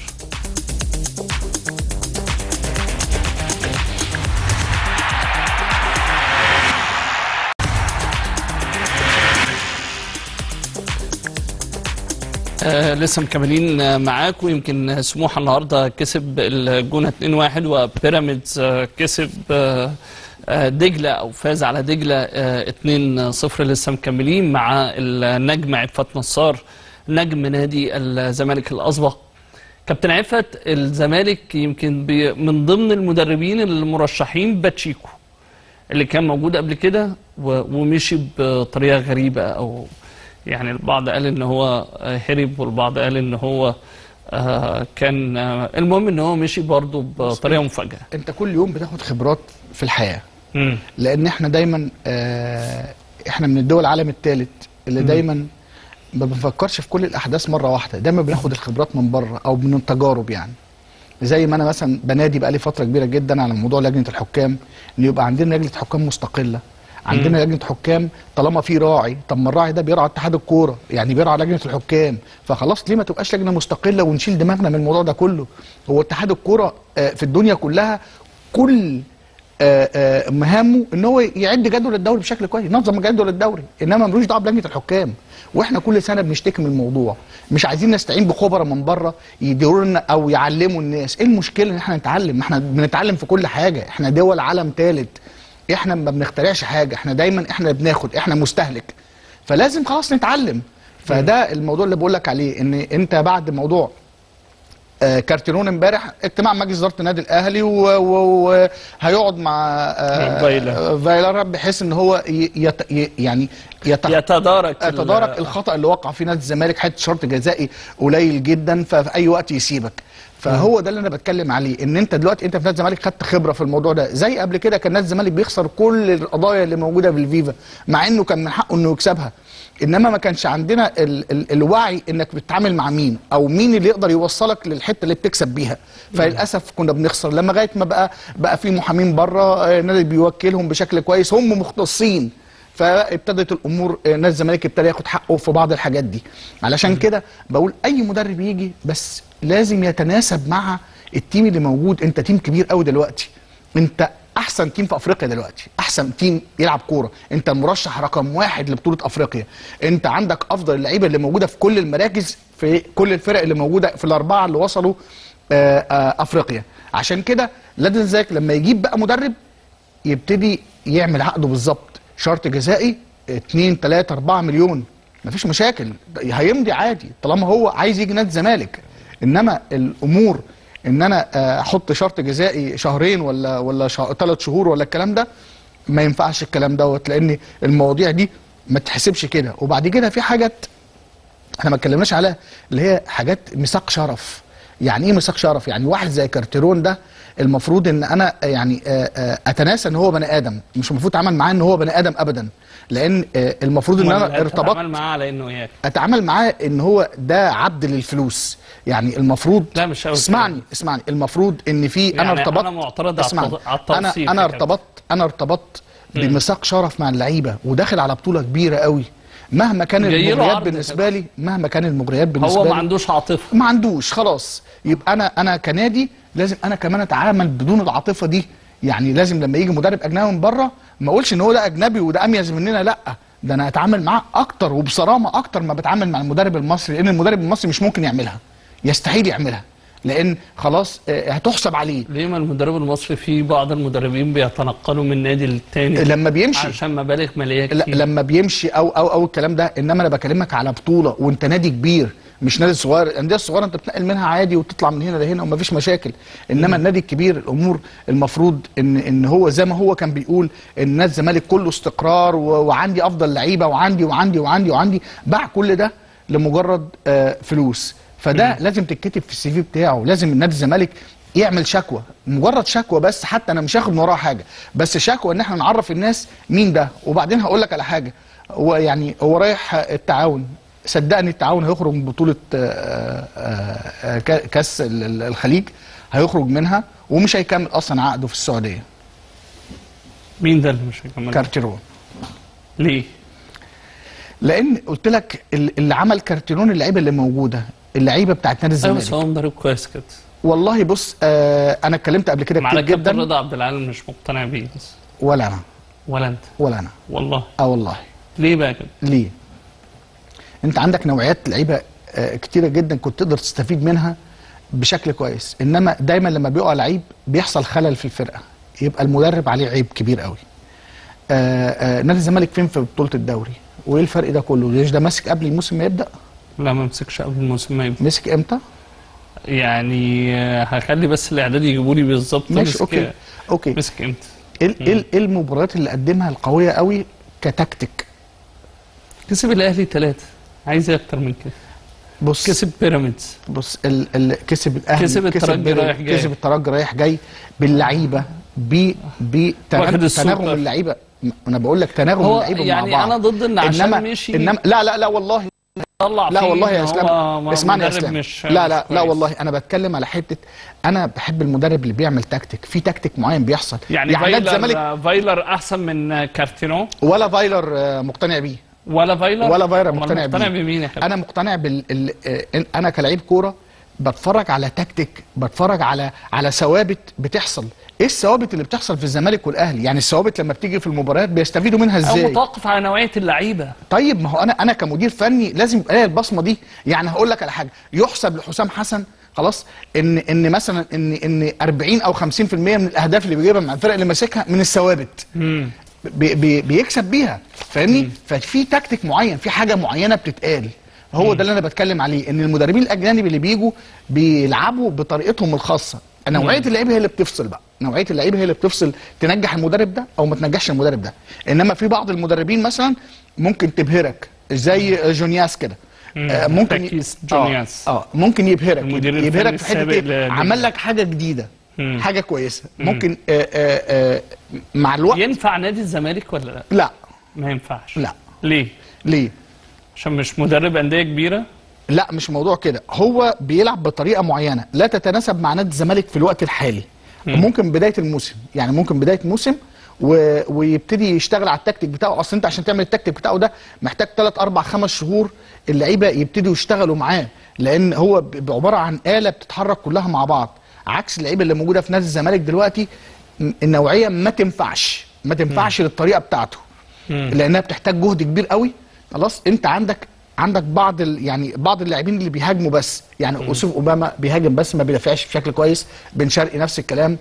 آه لسه مكملين آه، معاكم يمكن سموحه النهارده كسب الجونه 2-1 وبيراميدز آه، كسب آه آه، دجله او فاز على دجله آه، 2-0 لسه مكملين مع النجم عفت نصار نجم نادي الزمالك الاسبق كابتن عفت الزمالك يمكن بي- من ضمن المدربين المرشحين باتشيكو اللي كان موجود قبل كده و- ومشي بطريقه غريبه او يعني البعض قال ان هو آه، هرب والبعض قال ان هو آه، كان آه، المهم ان هو مشي برضه بطريقه مفاجاه انت كل يوم بتاخد خبرات في الحياه مم. لان احنا دايما آه، احنا من الدول العالم الثالث اللي دايما ما بنفكرش في كل الاحداث مره واحده دايما بناخد الخبرات من بره او من التجارب يعني زي ما انا مثلا بنادي بقالي فتره كبيره جدا على موضوع لجنه الحكام ان يبقى عندنا لجنه حكام مستقله عندنا لجنه حكام طالما في راعي طب ما الراعي ده بيرعى اتحاد الكوره يعني بيرعى لجنه الحكام فخلاص ليه ما تبقاش لجنه مستقله ونشيل دماغنا من الموضوع ده كله هو اتحاد الكوره آه، في الدنيا كلها كل آه، آه، مهامه ان هو يعد جدول الدوري بشكل كويس ينظم جدول الدوري انما ملوش دعوه بلجنه الحكام واحنا كل سنه بنشتكي من الموضوع مش عايزين نستعين بخبراء من بره يديروا لنا او يعلموا الناس ايه المشكله ان احنا نتعلم ما احنا بنتعلم في كل حاجه احنا دول عالم ثالث احنا ما بنخترعش حاجه احنا دايما احنا بناخد احنا مستهلك فلازم خلاص نتعلم فده الموضوع اللي بقول لك عليه ان انت بعد موضوع آه، كارتيرون امبارح اجتماع مجلس اداره النادي الاهلي وهيقعد مع آه، فايلر. آه، فايلر بحيث ان هو ي- يت ي- يعني يت يتدارك ال- يتدارك الخطا اللي وقع فيه نادي الزمالك حته شرط جزائي قليل جدا ففي اي وقت يسيبك فهو ده اللي انا بتكلم عليه ان انت دلوقتي انت في نادي الزمالك خدت خبره في الموضوع ده زي قبل كده كان نادي الزمالك بيخسر كل القضايا اللي موجوده في الفيفا مع انه كان من حقه انه يكسبها انما ما كانش عندنا ال ال الوعي انك بتتعامل مع مين او مين اللي يقدر يوصلك للحته اللي بتكسب بيها فللاسف كنا بنخسر لما لغايه ما بقى بقى في محامين بره آه، النادي بيوكلهم بشكل كويس هم مختصين فابتدت الامور آه، نادي الزمالك ابتدى ياخد حقه في بعض الحاجات دي علشان كده بقول اي مدرب يجي بس لازم يتناسب مع التيم اللي موجود انت تيم كبير قوي دلوقتي انت احسن تيم في افريقيا دلوقتي احسن تيم يلعب كوره انت المرشح رقم واحد لبطوله افريقيا انت عندك افضل اللعيبه اللي موجوده في كل المراكز في كل الفرق اللي موجوده في الاربعه اللي وصلوا آه، آه، افريقيا عشان كده لازم زيك لما يجيب بقى مدرب يبتدي يعمل عقده بالظبط شرط جزائي 2 3 4 مليون مفيش مشاكل هيمضي عادي طالما هو عايز يجي نادي الزمالك انما الامور ان انا آه، احط شرط جزائي شهرين ولا ولا ثلاث شهور ولا الكلام ده ما ينفعش الكلام دوت لان المواضيع دي ما تحسبش كده وبعد كده في حاجات احنا ما اتكلمناش عليها اللي هي حاجات ميثاق شرف يعني ايه ميثاق شرف يعني واحد زي كارتيرون ده المفروض ان انا يعني آه، آه، اتناسى ان هو بني ادم مش المفروض اتعامل معاه ان هو بني ادم ابدا لان آه، المفروض ان انا ارتبطت اتعامل معاه على انه اياك اتعامل معاه ان هو ده عبد للفلوس يعني المفروض لا مش قوي اسمعني كده. اسمعني المفروض ان في انا يعني ارتبطت أنا معترض على اسمعني. التض- على انا التوصيف انا يا كابتن. ارتبطت انا ارتبطت بميثاق شرف مع اللعيبه وداخل على بطوله كبيره قوي مهما كان جاي له المغريات عرض بالنسبه لي مهما كان المغريات بالنسبه هو لي ما عندوش عاطفه ما عندوش خلاص يبقى انا انا كنادي لازم انا كمان اتعامل بدون العاطفه دي يعني لازم لما يجي مدرب اجنبي من بره ما اقولش ان هو ده اجنبي وده اميز مننا لا ده انا اتعامل معاه اكتر وبصرامه اكتر ما بتعامل مع المدرب المصري لان المدرب المصري مش ممكن يعملها يستحيل يعملها لان خلاص آه، هتحسب عليه ليه ما المدرب المصري في بعض المدربين بيتنقلوا من نادي للتاني لما بيمشي عشان مبالغ ماليه لا كتير لما بيمشي او او او الكلام ده انما انا بكلمك على بطوله وانت نادي كبير مش نادي صغير الانديه الصغيره انت بتنقل منها عادي وتطلع من هنا لهنا ومفيش مشاكل انما النادي الكبير الامور المفروض ان ان هو زي ما هو كان بيقول ان نادي الزمالك كله استقرار و- وعندي افضل لعيبه وعندي وعندي وعندي وعندي باع كل ده لمجرد آه، فلوس فده لازم تتكتب في السي في بتاعه لازم النادي الزمالك يعمل شكوى مجرد شكوى بس حتى انا مش هاخد من وراها حاجه بس شكوى ان احنا نعرف الناس مين ده وبعدين هقول لك على حاجه هو يعني هو رايح التعاون صدقني التعاون هيخرج من بطوله آه، آه، آه، كا- كاس ال- ال- الخليج هيخرج منها ومش هيكمل اصلا عقده في السعوديه مين ده اللي مش هيكمل كارتيرون ليه لان قلت لك ال- اللي عمل كارتيرون اللعيبه اللي موجوده اللعيبه بتاعت نادي ايوه الزمالك بس هو مدرب كويس كده والله بص آه انا اتكلمت قبل كده مع كتير كابتن جدا رضا عبد العال مش مقتنع بيه بس ولا انا ولا انت ولا انا والله اه والله ليه بقى كده ليه؟ انت عندك نوعيات لعيبه آه، كتيره جدا كنت تقدر تستفيد منها بشكل كويس انما دايما لما بيقع لعيب بيحصل خلل في الفرقه يبقى المدرب عليه عيب كبير قوي آه آه نادي الزمالك فين في بطوله الدوري وايه الفرق ده كله ليش ده ماسك قبل الموسم ما يبدا لا ما مسكش قبل الموسم ما يبدأ. مسك امتى يعني آه، هخلي بس الاعداد يجيبوا لي بالظبط ماشي مسك- اوكي اوكي مسك امتى ايه ال- ايه ال- ايه المباريات اللي قدمها القويه قوي كتكتيك كسب الاهلي ثلاثة عايز إيه اكتر من كده بص كسب بيراميدز بص ال ال كسب الاهلي كسب الترجي بيراميدز، رايح جاي. كسب الترجي رايح جاي باللعيبه ب ب واخد السوبر. تناغم اللعيبه م- انا بقول لك تناغم هو اللعيبه يعني مع بعض انا ضد ان عشان انما مشي انما لا لا لا والله طلع لا فيه والله إن يا هو اسلام ما- اسمعني يا مدرب اسلام مش لا لا مش لا كويس. والله انا بتكلم على حته انا بحب المدرب اللي بيعمل تكتيك في تكتيك معين بيحصل يعني, نادي فايلر الزمالك فايلر احسن من كارتينو ولا فايلر آه، مقتنع بيه ولا فايلر ولا فايلر أمال مقتنع مقتنع بيه. بمين يا حبيبي انا مقتنع بال ال... آه، انا كلاعب كوره بتفرج على تكتيك بتفرج على على ثوابت بتحصل ايه الثوابت اللي بتحصل في الزمالك والاهلي يعني الثوابت لما بتيجي في المباريات بيستفيدوا منها او ازاي متوقف على نوعيه اللعيبه طيب ما هو انا انا كمدير فني لازم يبقى ليا البصمه دي يعني هقول لك على حاجه يحسب لحسام حسن خلاص ان ان مثلا ان ان 40 او 50% من الاهداف اللي بيجيبها مع الفرق اللي ماسكها من الثوابت بي بي بيكسب بيها فاهمني ففي تكتيك معين في حاجه معينه بتتقال هو ده اللي انا بتكلم عليه ان المدربين الاجانب اللي بيجوا بيلعبوا بطريقتهم الخاصه نوعيه اللعيبه هي اللي بتفصل بقى نوعيه اللعيبه هي اللي بتفصل تنجح المدرب ده او ما تنجحش المدرب ده انما في بعض المدربين مثلا ممكن تبهرك زي جونياس كده آه ممكن ي- تكيس آه، جونياس. اه ممكن يبهرك المدير الفني يبهرك في حته السابق ايه لليبيا. عمل لك حاجه جديده مم. حاجه كويسه ممكن آه آه آه مع الوقت ينفع نادي الزمالك ولا لا لا ما ينفعش لا ليه ليه عشان مش مدرب انديه كبيره لا مش موضوع كده هو بيلعب بطريقه معينه لا تتناسب مع نادي الزمالك في الوقت الحالي ممكن بدايه الموسم يعني ممكن بدايه موسم و... ويبتدي يشتغل على التكتيك بتاعه اصل انت عشان تعمل التكتيك بتاعه ده محتاج 3 4 5 شهور اللعيبه يبتدوا يشتغلوا معاه لان هو ب- عباره عن اله بتتحرك كلها مع بعض عكس اللعيبه اللي موجوده في نادي الزمالك دلوقتي م- النوعيه ما تنفعش ما تنفعش للطريقه بتاعته لانها بتحتاج جهد كبير قوي خلاص انت عندك عندك بعض ال يعني بعض اللاعبين اللي بيهاجموا بس يعني يوسف اوباما بيهاجم بس ما بيدافعش بشكل كويس بن شرقي نفس الكلام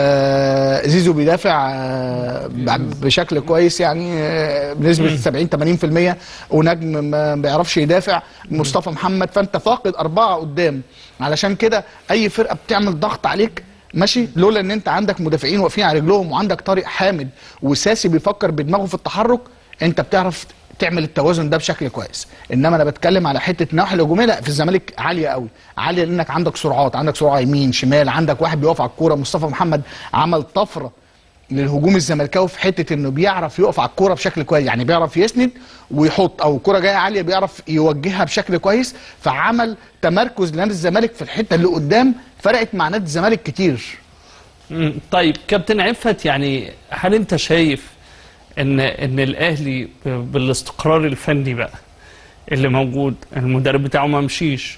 آه زيزو بيدافع آه ب- بشكل كويس يعني آه بنسبه 70 80% ونجم ما بيعرفش يدافع مصطفى محمد فانت فاقد اربعه قدام علشان كده اي فرقه بتعمل ضغط عليك ماشي لولا ان انت عندك مدافعين واقفين على رجلهم وعندك طارق حامد وساسي بيفكر بدماغه في التحرك انت بتعرف تعمل التوازن ده بشكل كويس انما انا بتكلم على حته النواحي الهجوميه لا في الزمالك عاليه قوي عاليه لانك عندك سرعات عندك سرعه يمين شمال عندك واحد بيقف على الكوره مصطفى محمد عمل طفره للهجوم الزملكاوي في حته انه بيعرف يقف على الكوره بشكل كويس يعني بيعرف يسند ويحط او الكوره جايه عاليه بيعرف يوجهها بشكل كويس فعمل تمركز لنادي الزمالك في الحته اللي قدام فرقت مع نادي الزمالك كتير مم. طيب كابتن عفت يعني هل انت شايف ان ان الاهلي ب- بالاستقرار الفني بقى اللي موجود المدرب بتاعه ما مشيش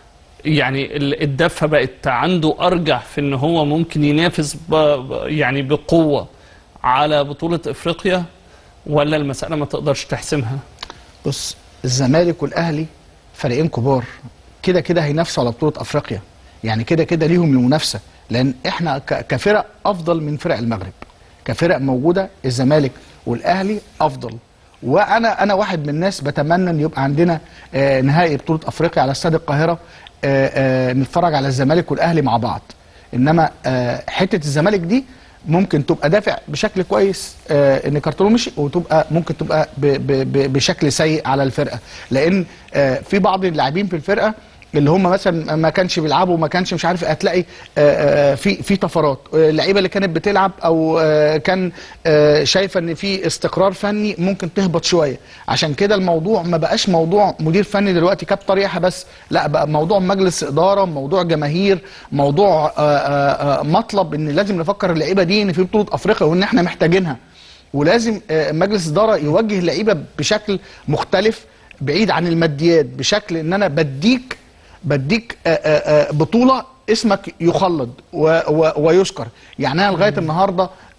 يعني ال- الدفه بقت عنده ارجح في ان هو ممكن ينافس ب ب- يعني بقوه على بطوله افريقيا ولا المساله ما تقدرش تحسمها بص الزمالك والاهلي فريقين كبار كده كده هينافسوا على بطوله افريقيا يعني كده كده ليهم المنافسه لان احنا ك- كفرق افضل من فرق المغرب كفرق موجوده الزمالك والاهلي افضل وانا انا واحد من الناس بتمنى ان يبقى عندنا آه، نهائي بطوله افريقيا على استاد القاهره آه، آه، نتفرج على الزمالك والاهلي مع بعض انما آه، حته الزمالك دي ممكن تبقى دافع بشكل كويس آه ان كارتولو مشي وتبقى ممكن تبقى ب ب ب بشكل سيء على الفرقه لان آه في بعض اللاعبين في الفرقه اللي هم مثلا ما كانش بيلعبوا ما كانش مش عارف هتلاقي آه، آه، في في طفرات آه، اللعيبه اللي كانت بتلعب او آه، كان آه، شايفه ان في استقرار فني ممكن تهبط شويه عشان كده الموضوع ما بقاش موضوع مدير فني دلوقتي كاب طريقه بس لا بقى موضوع مجلس اداره موضوع جماهير موضوع آه، آه، آه، مطلب ان لازم نفكر اللعيبه دي ان في بطوله افريقيا وان احنا محتاجينها ولازم آه، مجلس اداره يوجه اللعيبه بشكل مختلف بعيد عن الماديات بشكل ان انا بديك بديك آه، آه، آه، بطوله اسمك يخلد و- و- ويذكر يعني انا لغايه النهارده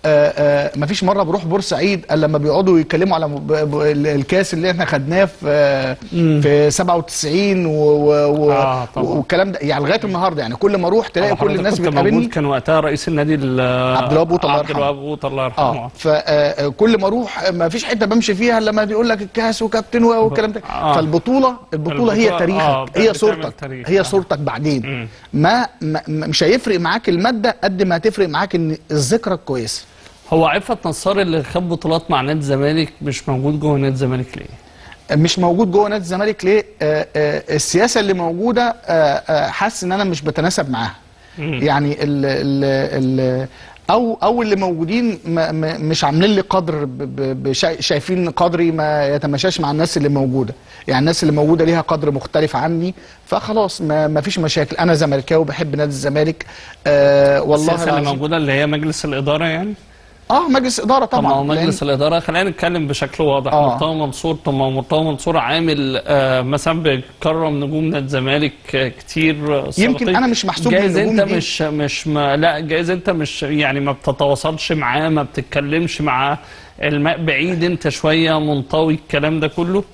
آه آه مفيش مره بروح بورسعيد الا لما بيقعدوا يتكلموا على ب- ب- ال- الكاس اللي احنا خدناه في آه في 97 و- و- و- آه، طبعا. والكلام ده يعني لغايه النهارده يعني كل ما اروح تلاقي كل حضرتك الناس كنت بتقابلني موجود كان وقتها رئيس النادي ال- عبد الوهاب قوط الله عبد يرحمه. الوهاب قوط الله يرحمه اه فكل ما اروح ما فيش حته بمشي فيها الا لما يقول لك الكاس وكابتن والكلام ده آه. فالبطوله البطوله هي البطولة- تاريخك آه، هي بتعمل صورتك تاريخ. هي آه. صورتك بعدين مم. ما, ما ما- مش هيفرق معاك الماده قد ما هتفرق معاك ان الذكرى كويسه هو عفت نصار اللي خد بطولات مع نادي الزمالك مش موجود جوه نادي الزمالك ليه؟ مش موجود جوه نادي الزمالك ليه آه آه السياسه اللي موجوده آه آه حاسس ان انا مش بتناسب معاها يعني ال ال ال او او اللي موجودين ما ما مش عاملين لي قدر ب- ب- بشا- شايفين قدري ما يتماشاش مع الناس اللي موجوده يعني الناس اللي موجوده ليها قدر مختلف عني فخلاص ما, ما فيش مشاكل انا زملكاوي بحب نادي الزمالك آه والله السياسه اللي العظيم. موجوده اللي هي مجلس الاداره يعني اه مجلس اداره طبعا طبعا هو مجلس الاداره خلينا نتكلم بشكل واضح آه. مرتضى منصور طب ما هو مرتضى منصور عامل آه مثلا بيكرم نجوم نادي الزمالك آه، كتير آه، يمكن سابقين. أنا مش محسوب من جايز النجوم انت دي. مش مش ما لا جايز انت مش يعني ما بتتواصلش معاه ما بتتكلمش معاه الماء بعيد انت شويه منطوي الكلام ده كله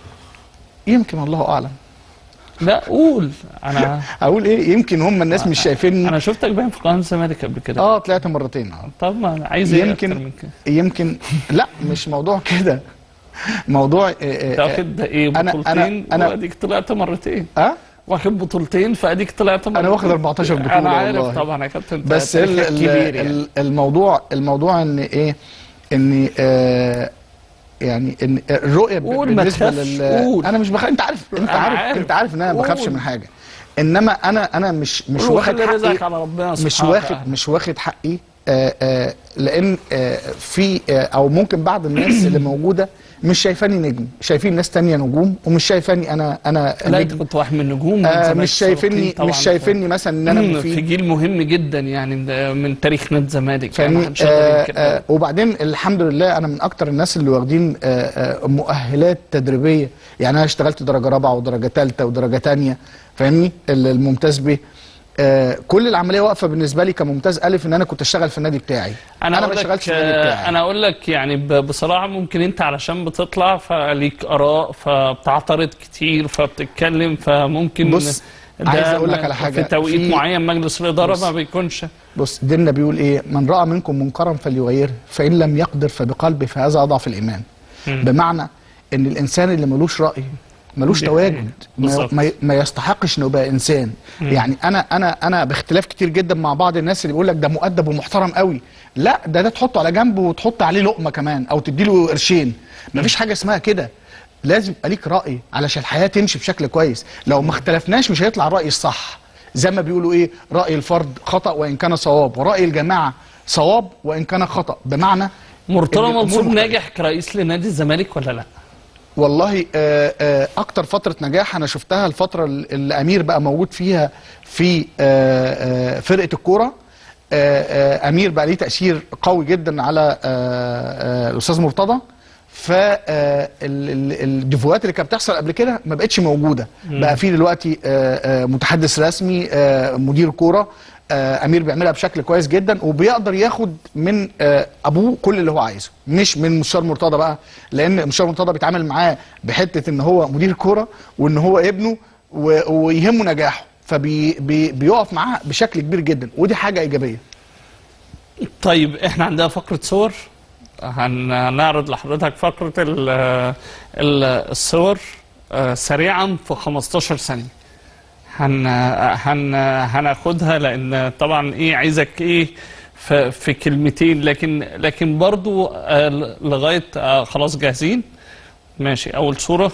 يمكن الله اعلم لا قول انا اقول ايه يمكن هم الناس مش شايفيني انا شفتك باين في قناه الزمالك قبل كده اه طلعت مرتين اه طب ما أنا عايز ايه يمكن- اكتر من كده يمكن لا مش موضوع كده موضوع آه، انت آه، واخد ايه أنا- بطولتين أنا- أنا- واديك طلعت مرتين اه واخد بطولتين فاديك طلعت مرتين انا واخد 14 بطوله انا عارف والله. طبعا يا كابتن أنت بس ال تاريخك ال كبير يعني. ال الموضوع الموضوع ان ايه ان آه يعني ان الرؤيه ب- قول، ما بالنسبه تخافش، لل قول. انا مش بخاف انت عارف انت أنا عارف, عارف. انت عارف ان انا ما بخافش قول. من حاجه انما انا انا مش مش قول واخد وخلي رزقك حقي على ربنا مش سبحانه واخد وتعالى. مش واخد حقي آه آه لان آه في آه او ممكن بعض الناس اللي موجوده مش شايفاني نجم شايفين ناس تانية نجوم ومش شايفاني انا انا لا انت نجم كنت واحد من النجوم من آه زمان مش شايفيني السابقين طبعاً. مش شايفيني مثلا ان انا مم، مفيد في جيل مهم جدا يعني من تاريخ نادي الزمالك يعني فاهمني محدش يقدر آه ينكر آه ده. وبعدين الحمد لله انا من اكتر الناس اللي واخدين آه آه مؤهلات تدريبيه يعني انا اشتغلت درجه رابعه ودرجه ثالثه ودرجه ثانيه فاهمني ال- الممتاز ب آه كل العمليه واقفه بالنسبه لي كممتاز الف ان انا كنت اشتغل في النادي بتاعي انا انا اقول ما لك اشتغلتش في النادي آه، بتاعي انا اقول لك يعني ب- بصراحه ممكن انت علشان بتطلع فليك اراء فبتعترض كتير فبتتكلم فممكن بص، ده عايز أقول لك ما- على حاجة. في توقيت في- معين مجلس الاداره بص. ما بيكونش بص ديننا بيقول ايه من راى منكم منكرا فليغيره فان لم يقدر فبقلبه فهذا اضعف الايمان بمعنى ان الانسان اللي ملوش راي ملوش دي تواجد حقيقة. ما, بالظبط. ما, ما يستحقش انه يبقى انسان يعني انا انا انا باختلاف كتير جدا مع بعض الناس اللي بيقول لك ده مؤدب ومحترم قوي لا ده ده تحطه على جنب وتحط عليه لقمه كمان او تديله قرشين مفيش حاجه اسمها كده لازم يبقى ليك راي علشان الحياه تمشي بشكل كويس لو ما اختلفناش مش هيطلع الراي الصح زي ما بيقولوا ايه راي الفرد خطا وان كان صواب وراي الجماعه صواب وان كان خطا بمعنى مرتضى إن الأمور منصور مختلفة. ناجح كرئيس لنادي الزمالك ولا لا؟ والله آه، آه، اكتر فتره نجاح انا شفتها الفتره اللي امير بقى موجود فيها في آه، آه، فرقه الكوره آه، آه، امير بقى ليه تاثير قوي جدا على آه، آه، الاستاذ مرتضى فالديفوهات اللي كانت بتحصل قبل كده ما بقتش موجوده بقى في دلوقتي آه، آه، متحدث رسمي آه، مدير كوره آه، امير بيعملها بشكل كويس جدا وبيقدر ياخد من آه، ابوه كل اللي هو عايزه مش من مستشار مرتضى بقى لان مستشار مرتضى بيتعامل معاه بحته ان هو مدير كوره وان هو ابنه و- ويهمه نجاحه فبيقف معاه بشكل كبير جدا ودي حاجه ايجابيه طيب احنا عندنا فقرة صور هن- هنعرض لحضرتك فقرة ال ال الصور آه، سريعا في 15 ثانية هن هن هناخدها لان طبعا ايه عايزك ايه في, في كلمتين لكن لكن برضو آه، لغاية آه، خلاص جاهزين ماشي اول صورة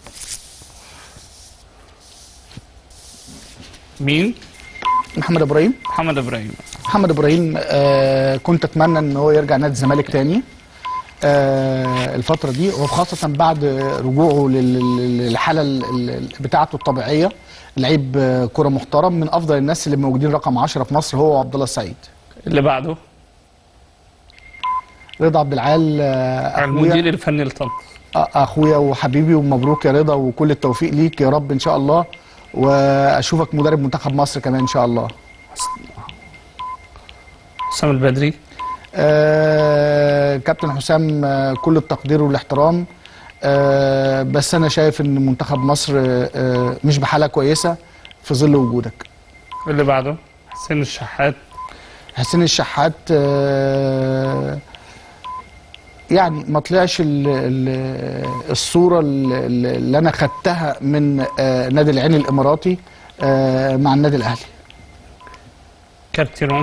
مين محمد ابراهيم محمد ابراهيم محمد ابراهيم آه كنت اتمنى ان هو يرجع نادي الزمالك تاني آه الفتره دي وخاصه بعد رجوعه لل- للحاله ال- ال- بتاعته الطبيعيه لعيب آه، كره محترم من افضل الناس اللي موجودين رقم 10 في مصر هو وعبد الله السعيد اللي بعده رضا عبد العال آه، اخويا المدير الفني لطنطا آه، اخويا وحبيبي ومبروك يا رضا وكل التوفيق ليك يا رب ان شاء الله واشوفك مدرب منتخب مصر كمان ان شاء الله حسام البدري آه كابتن حسام آه كل التقدير والاحترام آه بس انا شايف ان منتخب مصر آه آه، مش بحاله كويسه في ظل وجودك اللي بعده حسين الشحات حسين الشحات آه، يعني ما طلعش ال- ال- الصوره ال- ال- اللي انا خدتها من آه، نادي العين الاماراتي آه، مع النادي الاهلي كارتيرون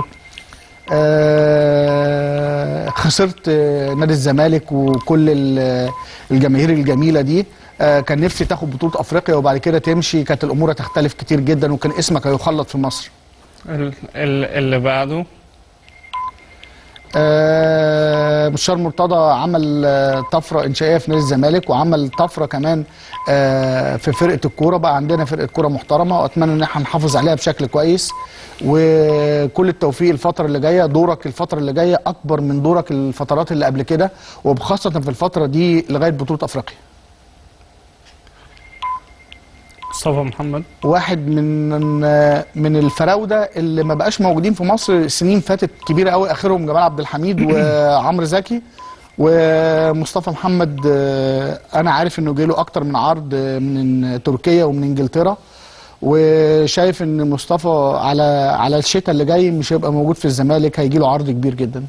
آه، خسرت آه، نادي الزمالك وكل ال- الجماهير الجميله دي آه، كان نفسي تاخد بطوله افريقيا وبعد كده تمشي كانت الامور هتختلف كتير جدا وكان اسمك هيخلط في مصر ال- ال- اللي بعده آه، مشار مرتضى عمل آه، طفره انشائيه في نادي الزمالك وعمل طفره كمان آه، في فرقه الكوره بقى عندنا فرقه كوره محترمه واتمنى ان احنا نحافظ عليها بشكل كويس وكل التوفيق الفتره اللي جايه دورك الفتره اللي جايه اكبر من دورك الفترات اللي قبل كده وبخاصه في الفتره دي لغايه بطوله افريقيا مصطفى محمد واحد من من الفراوده اللي ما بقاش موجودين في مصر سنين فاتت كبيره قوي اخرهم جمال عبد الحميد وعمرو زكي ومصطفى محمد آه، انا عارف انه جاله اكتر من عرض آه، من تركيا ومن انجلترا وشايف ان مصطفى على على الشتاء اللي جاي مش هيبقى موجود في الزمالك هيجي له عرض كبير جدا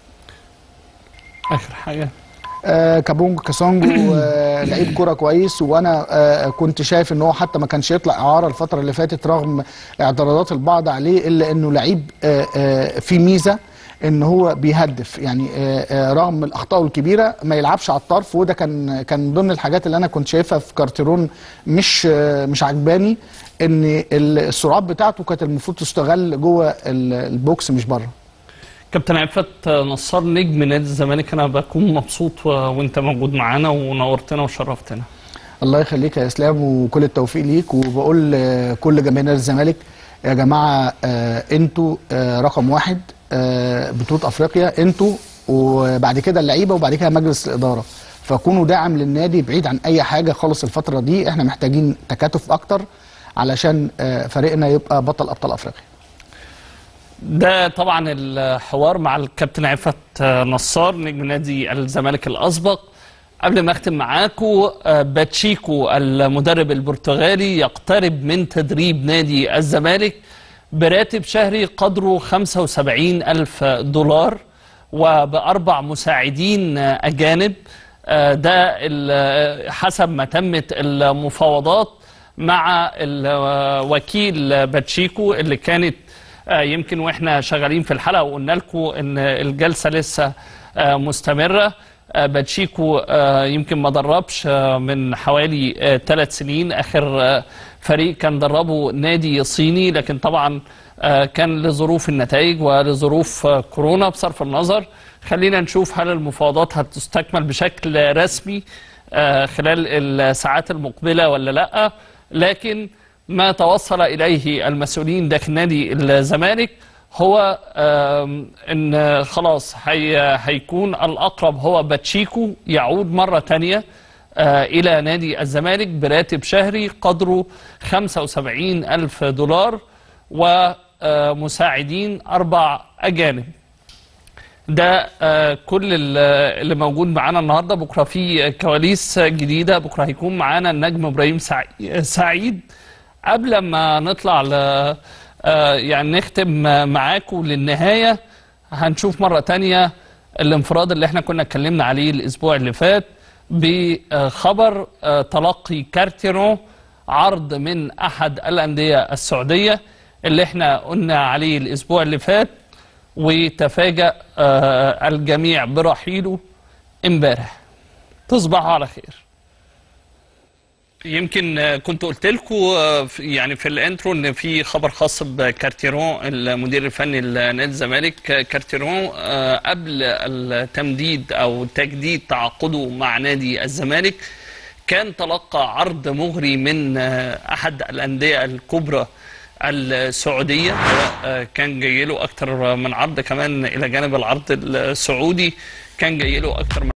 اخر حاجه آه كابونج كاسونجو آه لعيب كوره كويس وانا آه كنت شايف ان هو حتى ما كانش يطلع اعاره الفتره اللي فاتت رغم اعتراضات البعض عليه الا انه لعيب آه آه في ميزه ان هو بيهدف يعني آه آه رغم الاخطاء الكبيره ما يلعبش على الطرف وده كان كان من ضمن الحاجات اللي انا كنت شايفها في كارتيرون مش آه مش عجباني ان السرعات بتاعته كانت المفروض تستغل جوه ال- البوكس مش بره كابتن عفت نصار نجم نادي الزمالك انا بكون مبسوط و- وانت موجود معانا ونورتنا وشرفتنا الله يخليك يا اسلام وكل التوفيق ليك وبقول لكل جماهير نادي الزمالك يا جماعه آه انتوا آه رقم واحد آه بطوله افريقيا انتوا وبعد كده اللعيبه وبعد كده مجلس الاداره فكونوا داعم للنادي بعيد عن اي حاجه خالص الفتره دي احنا محتاجين تكاتف اكتر علشان آه فريقنا يبقى بطل ابطال افريقيا ده طبعا الحوار مع الكابتن عفت نصار نجم نادي الزمالك الاسبق قبل ما اختم معاكم آه، باتشيكو المدرب البرتغالي يقترب من تدريب نادي الزمالك براتب شهري قدره 75 ألف دولار وبأربع مساعدين آه، أجانب آه، ده ال- حسب ما تمت المفاوضات مع الوكيل باتشيكو اللي كانت آه، يمكن واحنا شغالين في الحلقه وقلنا لكم ان الجلسه لسه آه، مستمره آه، باتشيكو آه، يمكن ما دربش آه، من حوالي ثلاث سنين اخر آه، فريق كان دربه نادي صيني لكن طبعا آه، كان لظروف النتائج ولظروف آه، كورونا بصرف النظر خلينا نشوف هل المفاوضات هتستكمل بشكل رسمي آه، خلال الساعات المقبله ولا لا لكن ما توصل اليه المسؤولين داخل نادي الزمالك هو آم، ان خلاص هي هيكون الاقرب هو باتشيكو يعود مره تانية آه، الى نادي الزمالك براتب شهري قدره 75 الف دولار ومساعدين اربع اجانب ده آه، كل ال- اللي موجود معانا النهارده بكره في كواليس جديده بكره هيكون معانا النجم ابراهيم سعي- سعيد قبل ما نطلع ل آه، يعني نختم آه، معاكم للنهايه هنشوف مره تانية الانفراد اللي احنا كنا اتكلمنا عليه الاسبوع اللي فات بخبر آه، تلقي كارتيرو عرض من احد الانديه السعوديه اللي احنا قلنا عليه الاسبوع اللي فات وتفاجأ آه، الجميع برحيله امبارح تصبحوا على خير يمكن آه، كنت قلت لكم يعني في الانترو ان في خبر خاص بكارتيرون المدير الفني لنادي الزمالك آه، كارتيرون آه، قبل التمديد او تجديد تعاقده مع نادي الزمالك كان تلقى عرض مغري من آه، احد الانديه الكبرى السعوديه آه، كان جاي له اكتر من عرض كمان الى جانب العرض السعودي كان جاي له اكتر من